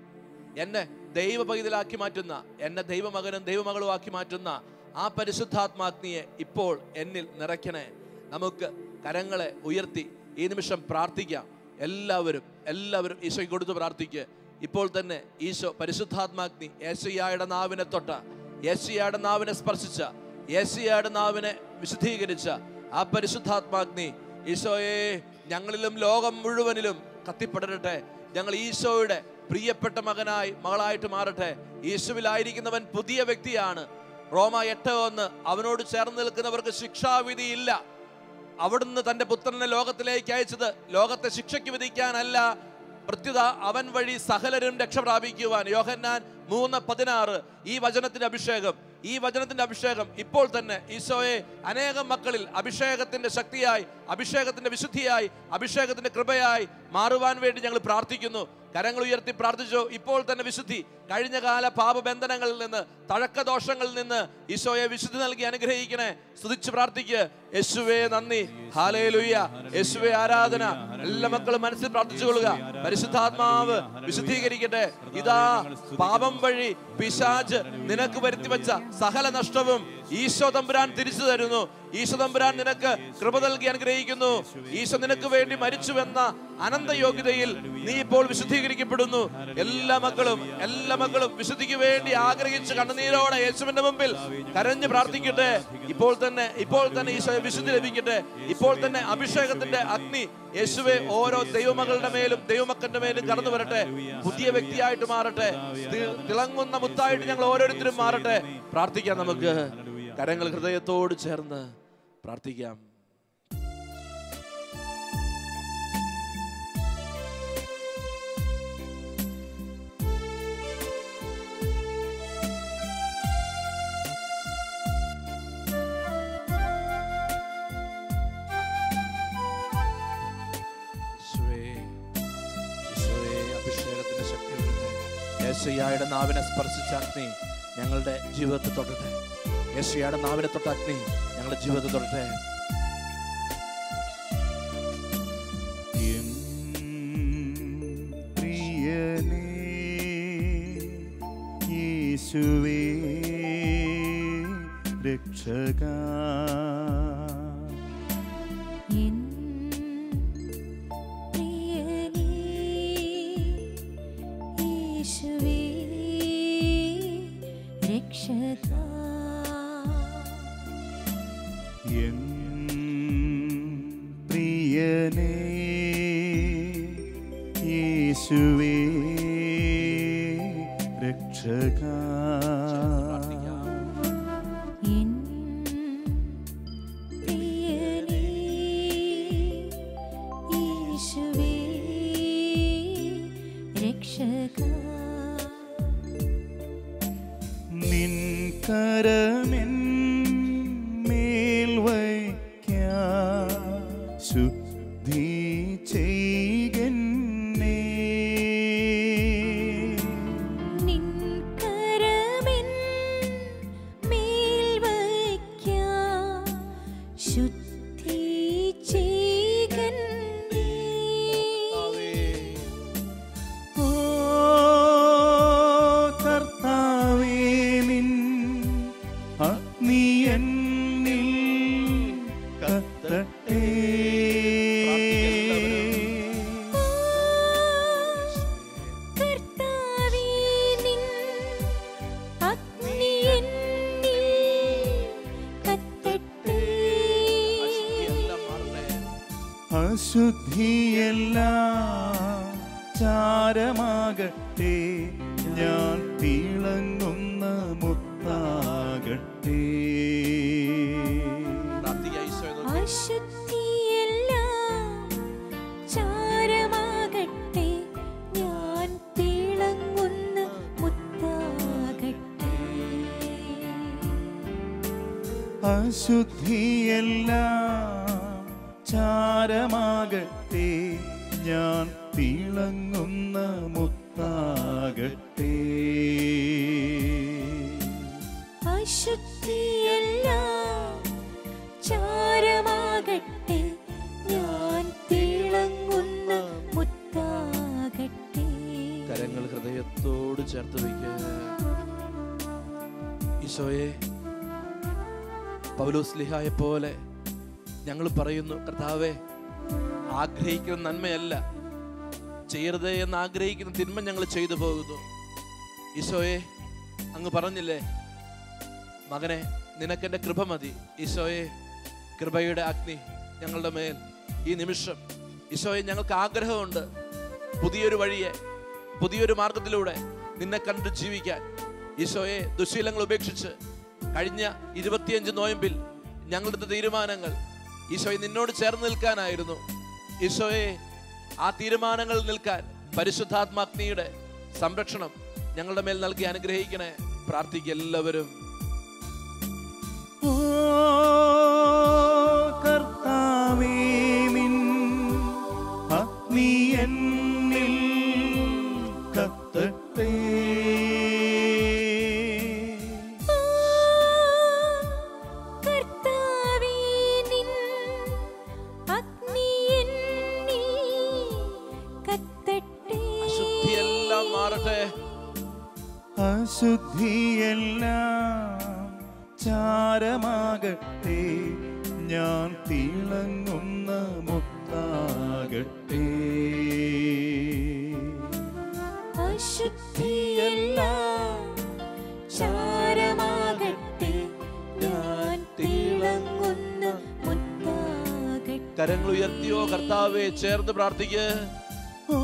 എന്നെ ദൈവ പൈതലാക്കി മാറ്റുന്ന എന്നെ ദൈവമകനും ദൈവമകളും ആക്കി മാറ്റുന്ന ആ പരിശുദ്ധാത്മാഗ്നിയെ ഇപ്പോൾ എന്നിൽ നിറയ്ക്കണേ നമുക്ക് കരങ്ങളെ ഉയർത്തി ഈ നിമിഷം പ്രാർത്ഥിക്കാം എല്ലാവരും എല്ലാവരും ഈശോയ്ക്ക് കൊടുത്ത് പ്രാർത്ഥിക്കുക ഇപ്പോൾ തന്നെ ഈശോ പരിശുദ്ധാത്മാഗ്നി ഏശയ്യായുടെ നാവിനെ തൊട്ട ഏശയ്യായുടെ നാവിനെ സ്പർശിച്ച ഏശയ്യായുടെ നാവിനെ വിശുദ്ധീകരിച്ച ആ പരിശുദ്ധാത്മാഗ്നി ഈശോയെ ഞങ്ങളിലും ലോകം മുഴുവനിലും കത്തിപ്പടരട്ടെ ഞങ്ങൾ ഈശോയുടെ പ്രിയപ്പെട്ട മകനായി മകളായിട്ട് മാറട്ടെ യേശുവിലായിരിക്കുന്നവൻ പുതിയ വ്യക്തിയാണ് റോമ എട്ട് ഒന്ന് അവനോട് ചേർന്ന് നിൽക്കുന്നവർക്ക് ശിക്ഷാവിധി ഇല്ല അവിടുന്ന് തന്റെ പുത്രനെ ലോകത്തിലേക്ക് അയച്ചത് ലോകത്തെ ശിക്ഷയ്ക്ക് വിധിക്കാനല്ല പ്രത്യുത അവൻ വഴി സകലരും രക്ഷ പ്രാപിക്കുവാൻ യോഹന്നാൻ മൂന്ന് പതിനാറ് ഈ വചനത്തിന്റെ അഭിഷേകം ഈ വചനത്തിന്റെ അഭിഷേകം ഇപ്പോൾ തന്നെ ഈശോയെ അനേകം മക്കളിൽ അഭിഷേകത്തിന്റെ ശക്തിയായി അഭിഷേകത്തിന്റെ വിശുദ്ധിയായി അഭിഷേകത്തിന്റെ കൃപയായി മാറുവാൻ വേണ്ടി ഞങ്ങൾ പ്രാർത്ഥിക്കുന്നു കരങ്ങൾ ഉയർത്തി പ്രാർത്ഥിച്ചു ഇപ്പോൾ തന്നെ വിശുദ്ധി കഴിഞ്ഞ കാല പാപബന്ധനങ്ങളിൽ നിന്ന് തഴക്കദോഷങ്ങളിൽ നിന്ന് ഈശോയെ വിശുദ്ധി നൽകി അനുഗ്രഹിക്കണേ സ്തുതിച്ച് പ്രാർത്ഥിക്ക് യേശുവേ നന്ദി ഹാലേലുയ്യ യേശുവേ ആരാധന എല്ലാ മക്കളും മനസ്സിൽ പ്രാർത്ഥിച്ചുകൊള്ളുക പരിശുദ്ധാത്മാവ് വിശുദ്ധീകരിക്കട്ടെ ഇതാ പാപം വഴി പിശാജ് നിനക്ക് വരുത്തി വെച്ച സകല നഷ്ടവും ഈശോ തമ്പുരാൻ തിരിച്ചു തരുന്നു ഈശോ തമ്പുരാൻ നിനക്ക് കൃപ നൽകി അനുഗ്രഹിക്കുന്നു ഈശോ നിനക്ക് വേണ്ടി മരിച്ചുവെന്ന അനന്ത യോഗ്യതയിൽ നീ ഇപ്പോൾ വിശുദ്ധീകരിക്കപ്പെടുന്നു എല്ലാ മക്കളും എല്ലാ മക്കളും വിശുദ്ധിക്ക് വേണ്ടി ആഗ്രഹിച്ച് കണ്ണുനീരോടെ യേശുവിന്റെ മുമ്പിൽ കരഞ്ഞ് പ്രാർത്ഥിക്കട്ടെ ഇപ്പോൾ തന്നെ ഇപ്പോൾ തന്നെ ഈശോ വിശുദ്ധി ലഭിക്കട്ടെ ഇപ്പോൾ തന്നെ അഭിഷേകത്തിന്റെ അഗ്നി യേശുവെ ഓരോ ദൈവമകളുടെ മേലും ദൈവമക്കന്റെ മേലും കടന്നു വരട്ടെ പുതിയ വ്യക്തിയായിട്ട് മാറട്ടെ തി- തിളങ്ങുന്ന മുത്തായിട്ട് ഞങ്ങൾ ഓരോരുത്തരും മാറട്ടെ പ്രാർത്ഥിക്കാം നമുക്ക് കരങ്ങൾ ഹൃദയത്തോട് ചേർന്ന് പ്രാർത്ഥിക്കാം യേശുവേ, യേശുവേ, അഭിഷേകത്തിന്റെ ശക്തി വിടട്ടെ. യേശയ്യായുടെ നാവിനെ സ്പർശിച്ച അഗ്നി ഞങ്ങളുടെ ജീവിതത്തിൽ തൊടട്ടെ യേശയ്യായുടെ നാവിനെ തൊട്ട അഗ്നി ഞങ്ങളുടെ ജീവിതത്തിൽ തൊടട്ടെ എൻ പ്രിയനേ യേശുവേ രക്ഷക പ്രിയനേ യേശുവേ രക്ഷക എൻ പ്രിയനേ യേശുവേ രക്ഷക നിൻ കരമെൻ മേൽ വയ്ക്ക ശുദ്ധി ചെയ്കന്നേ നിൻ കരമെൻ മേൽ വയ്ക്കാം ശുദ്ധി ചെയ്കന്നേ ഓ കർത്താവേ നിൻ അഗ്നി എന്നിൽ കത്തട്ടെ കർത്താവേ നിൻ അഗ്നി എന്നിൽ കത്തട്ടെ അശുദ്ധിയെല്ലാം ചാരമാകട്ടെ ഞാൻ തിളങ്ങുന്ന മുത്താകട്ടെ അശുദ്ധിയെല്ലാം ചാരമാകട്ടെ ഞാൻ തിളങ്ങുന്ന മുത്താകട്ടെ അശുദ്ധിയെല്ലാം ചാരമാകട്ടെ ഞാൻ തിളങ്ങുന്ന മുത്താകട്ടെ അശുദ്ധിയെല്ലാം ചാരമാകട്ടെ ഞാൻ തിളങ്ങുന്ന മുത്താകട്ടെ കരങ്ങൾ ഹൃദയത്തോട് ചേർത്ത് വയ്ക്കുക ഈശോയെ പൗലോസ്ലിഹായെ പോലെ ഞങ്ങൾ പറയുന്നു കർത്താവെ ആഗ്രഹിക്കുന്ന നന്മയല്ല ചെയ്യരുതേ എന്ന് ആഗ്രഹിക്കുന്ന തിന്മ ഞങ്ങൾ ചെയ്തു പോകുന്നു ഈശോയെ അങ്ങ് പറഞ്ഞില്ലേ മകനെ നിനക്കെന്റെ കൃപ മതി ഈശോയെ കൃപയുടെ അഗ്നി ഞങ്ങളുടെ മേൽ ഈ നിമിഷം ഈശോയെ ഞങ്ങൾക്ക് ആഗ്രഹമുണ്ട് പുതിയൊരു വഴിയെ പുതിയൊരു മാർഗത്തിലൂടെ നിന്നെ കണ്ട് ജീവിക്കാൻ ഈശോയെ ദുശീലങ്ങൾ ഉപേക്ഷിച്ച് കഴിഞ്ഞ ഇരുപത്തിയഞ്ച് നോയമ്പിൽ ഞങ്ങളുടെ തീരുമാനങ്ങൾ ഈശോയെ നിന്നോട് ചേർന്ന് നിൽക്കാനായിരുന്നു ഈശോയെ ആ തീരുമാനങ്ങളിൽ നിൽക്കാൻ പരിശുദ്ധാത്മാഗ്നിയുടെ സംരക്ഷണം ഞങ്ങളുടെ മേൽ നൽകി അനുഗ്രഹിക്കണേ പ്രാർത്ഥിക്കുക എല്ലാവരും ഓ കർത്താവേ നിൻ അഗ്നി എന്നിൽ കത്തട്ടെ കർത്താവേ നിൻ അഗ്നി എന്നിൽ കത്തട്ടെ അശുദ്ധിയെല്ലാം മാറട്ടെ അശുദ്ധിയെല്ലാം ചാരമാകട്ടെ ഞാൻ തിളങ്ങുന്ന മുത്താകട്ടെ അശുദ്ധിയെല്ലാം ചാരമാകട്ടെ ഞാൻ തിളങ്ങുന്ന മുത്താകട്ടെ കരങ്ങൾ ഉയർത്തിയോ കർത്താവെ ചേർന്ന് പ്രാർത്ഥിക്ക് ഓ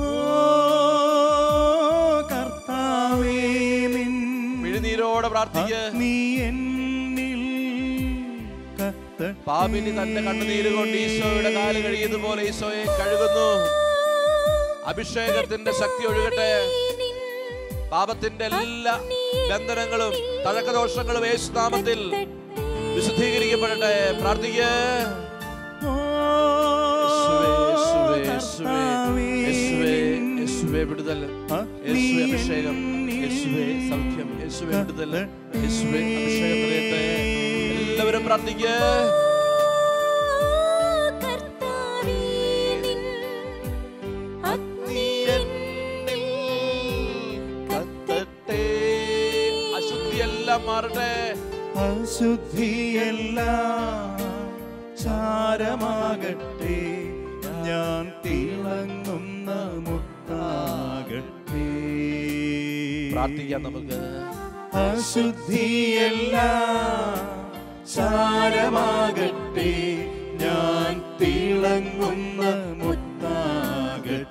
കർത്താവേ നിൻ മിഴുനീരോടെ പ്രാർത്ഥിക്ക് അഗ്നി എന്നിൽ കത്തട്ടെ പാപിനി തന്റെ കണ്ണുനീര് കൊണ്ട് ഈശോയുടെ കാല് കഴിയുന്നതുപോലെ ഈശോയെ കഴുകുന്നു അഭിഷേകത്തിന്റെ ശക്തി ഒഴുകട്ടെ പാപത്തിന്റെ എല്ലാ ബന്ധനങ്ങളും തഴക്കദോഷങ്ങളും യേശുനാമത്തിൽ വിശുദ്ധീകരിക്കപ്പെടട്ടെ പ്രാർത്ഥിക്ക് യേശുവേ, യേശുവേ, യേശുവേ, യേശുവേ, യേശുവേ വിടുതൽ യേശുവേ അഭിഷേകം യേശുവേ സൗഖ്യം യേശുവേ വിടുതൽ യേശുവേ അഭിഷേകം നിറയട്ടെ എല്ലാവരും പ്രാർത്ഥിക്കുക കർത്താവേ നിൻ അഗ്നി എന്നിൽ കത്തട്ടെ അശുദ്ധിയെല്ലാം മാറട്ടെ അശുദ്ധിയെല്ലാം ചാരമാകട്ടെ ഞാൻ തിളങ്ങുന്ന മുത്താകട്ടെ പ്രാർത്ഥിക്കാം നമുക്ക് അശുദ്ധിയെല്ലാം ചാരമാകട്ടെ ഞാൻ തിളങ്ങുന്ന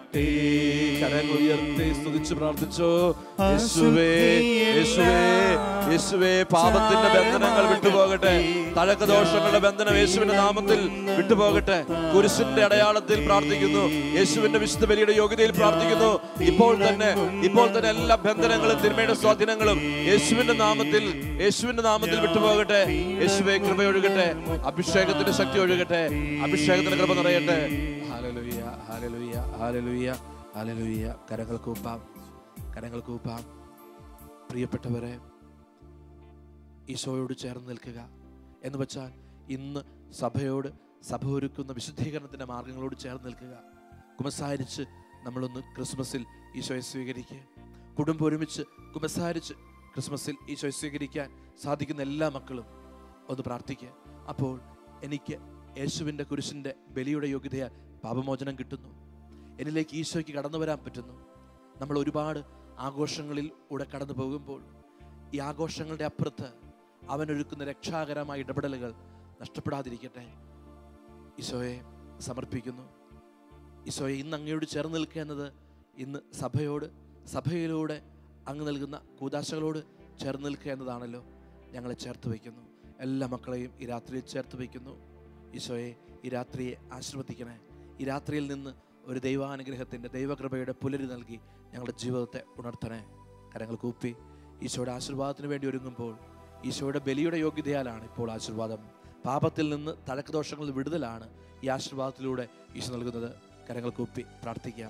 കരങ്ങൾ ഉയർത്തി സ്തുതിച്ച് പ്രാർത്ഥിച്ചോ യേശുവേ യേശുവേ യേശുവേ പാപത്തിന്റെ ബന്ധനങ്ങൾ വിട്ടുപോകട്ടെ തഴക്ക ദോഷങ്ങളുടെ ബന്ധനം യേശുവിന്റെ നാമത്തിൽ വിട്ടുപോകട്ടെ കുരിശിന്റെ അടയാളത്തിൽ പ്രാർത്ഥിക്കുന്നു യേശുവിന്റെ വിശുദ്ധ ബലിയുടെ യോഗ്യതയിൽ പ്രാർത്ഥിക്കുന്നു ഇപ്പോൾ തന്നെ ഇപ്പോൾ തന്നെ എല്ലാ ബന്ധനങ്ങളും തിന്മയുടെ സ്വാധീനങ്ങളും യേശുവിന്റെ നാമത്തിൽ യേശുവിന്റെ നാമത്തിൽ വിട്ടുപോകട്ടെ യേശുവെ കൃപ ഒഴുകട്ടെ അഭിഷേകത്തിന്റെ ശക്തി ഒഴുകട്ടെ അഭിഷേകത്തിന്റെ കൃപ നിറയട്ടെ ഹാലലുയ്യ ഹാലലുയ്യ ഹാലലുയ്യ ഹാലലുയ്യ കരങ്ങൾ കൂപ്പാം കരങ്ങൾ കൂപ്പാം പ്രിയപ്പെട്ടവരെ ഈശോയോട് ചേർന്ന് നിൽക്കുക എന്ന് വെച്ചാൽ ഇന്ന് സഭയോട് സഭ ഒരുക്കുന്ന വിശുദ്ധീകരണത്തിന്റെ മാർഗങ്ങളോട് ചേർന്ന് നിൽക്കുക കുമസാരിച്ച് നമ്മളൊന്ന് ക്രിസ്മസിൽ ഈശോയെ സ്വീകരിക്കുക കുടുംബം ഒരുമിച്ച് കുമസാരിച്ച് ക്രിസ്മസിൽ ഈശോയെ സ്വീകരിക്കാൻ സാധിക്കുന്ന എല്ലാ മക്കളും ഒന്ന് പ്രാർത്ഥിക്കുക അപ്പോൾ എനിക്ക് യേശുവിൻ്റെ കുരിശിൻ്റെ ബലിയുടെ യോഗ്യതയാൽ പാപമോചനം കിട്ടുന്നു എന്നിലേക്ക് ഈശോയ്ക്ക് കടന്നു വരാൻ പറ്റുന്നു നമ്മൾ ഒരുപാട് ആഘോഷങ്ങളിൽ കൂടെ കടന്നു പോകുമ്പോൾ ഈ ആഘോഷങ്ങളുടെ അപ്പുറത്ത് അവനൊരുക്കുന്ന രക്ഷാകരമായ ഇടപെടലുകൾ നഷ്ടപ്പെടാതിരിക്കട്ടെ ഈശോയെ സമർപ്പിക്കുന്നു ഈശോയെ ഇന്ന് അങ്ങയോട് ചേർന്ന് നിൽക്കുക എന്നത് ഇന്ന് സഭയോട് സഭയിലൂടെ അങ്ങ് നൽകുന്ന കൂതാശകളോട് ചേർന്ന് നിൽക്കുക എന്നതാണല്ലോ ഞങ്ങളെ ചേർത്ത് വയ്ക്കുന്നു എല്ലാ മക്കളെയും ഈ രാത്രിയിൽ ചേർത്ത് വയ്ക്കുന്നു ഈശോയെ ഈ രാത്രിയെ ആശീർവദിക്കണേ ഈ രാത്രിയിൽ നിന്ന് ഒരു ദൈവാനുഗ്രഹത്തിൻ്റെ ദൈവകൃപയുടെ പുലരി നൽകി ഞങ്ങളുടെ ജീവിതത്തെ ഉണർത്തണേ കരങ്ങൾ കൂപ്പി ഈശോയുടെ ആശീർവാദത്തിന് വേണ്ടി ഒരുങ്ങുമ്പോൾ ഈശോയുടെ ബലിയുടെ യോഗ്യതയാലാണ് ഇപ്പോൾ ആശീർവാദം പാപത്തിൽ നിന്ന് തലക്കദോഷങ്ങളിൽ വിടുതലാണ് ഈ ആശീർവാദത്തിലൂടെ ഈശോ നൽകുന്നത് കരങ്ങൾ കൂപ്പി പ്രാർത്ഥിക്കാം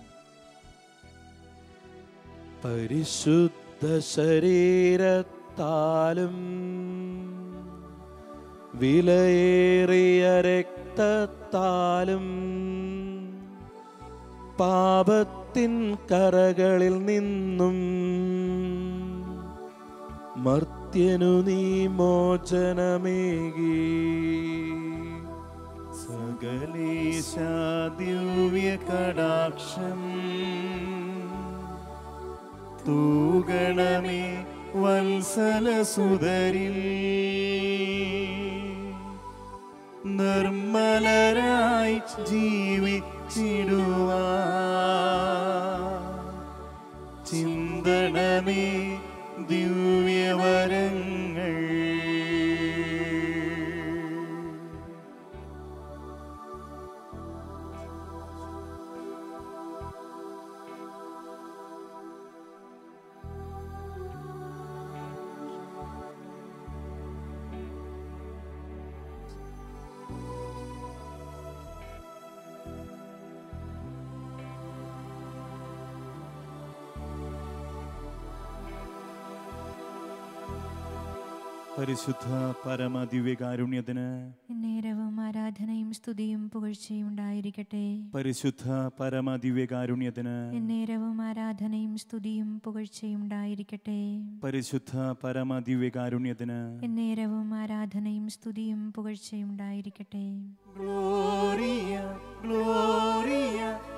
പരിശുദ്ധ ശരീരത്താലും വിലയേറിയ രക്തത്താലും പാപത്തിൻ കറകളിൽ നിന്നും മർത്യനു നീ മോചനമേകി സകലേശാദിവ്യ കടാക്ഷം തൂഗണമേ വത്സലസുതരിൽ നിർമ്മലരായി ജീവിച്ചിടുവാ ചിന്തണമേ ദിവ്യവരങ്ങൾ പരിശുദ്ധ പരമദിവ്യകാരുണ്യത്തിന് നേരവും ആരാധനയും സ്തുതിയും പുകഴ്ചയും ഉണ്ടായിരിക്കട്ടെ പരിശുദ്ധ പരമദിവ്യകാരുണ്യത്തിന് നേരവും ആരാധനയും സ്തുതിയും പുകഴ്ചയും ഉണ്ടായിരിക്കട്ടെ പരിശുദ്ധ പരമദിവ്യകാരുണ്യത്തിന് നേരവും ആരാധനയും സ്തുതിയും പുകഴ്ചയും ഉണ്ടായിരിക്കട്ടെ ഗ്ലോറിയ ഗ്ലോറിയ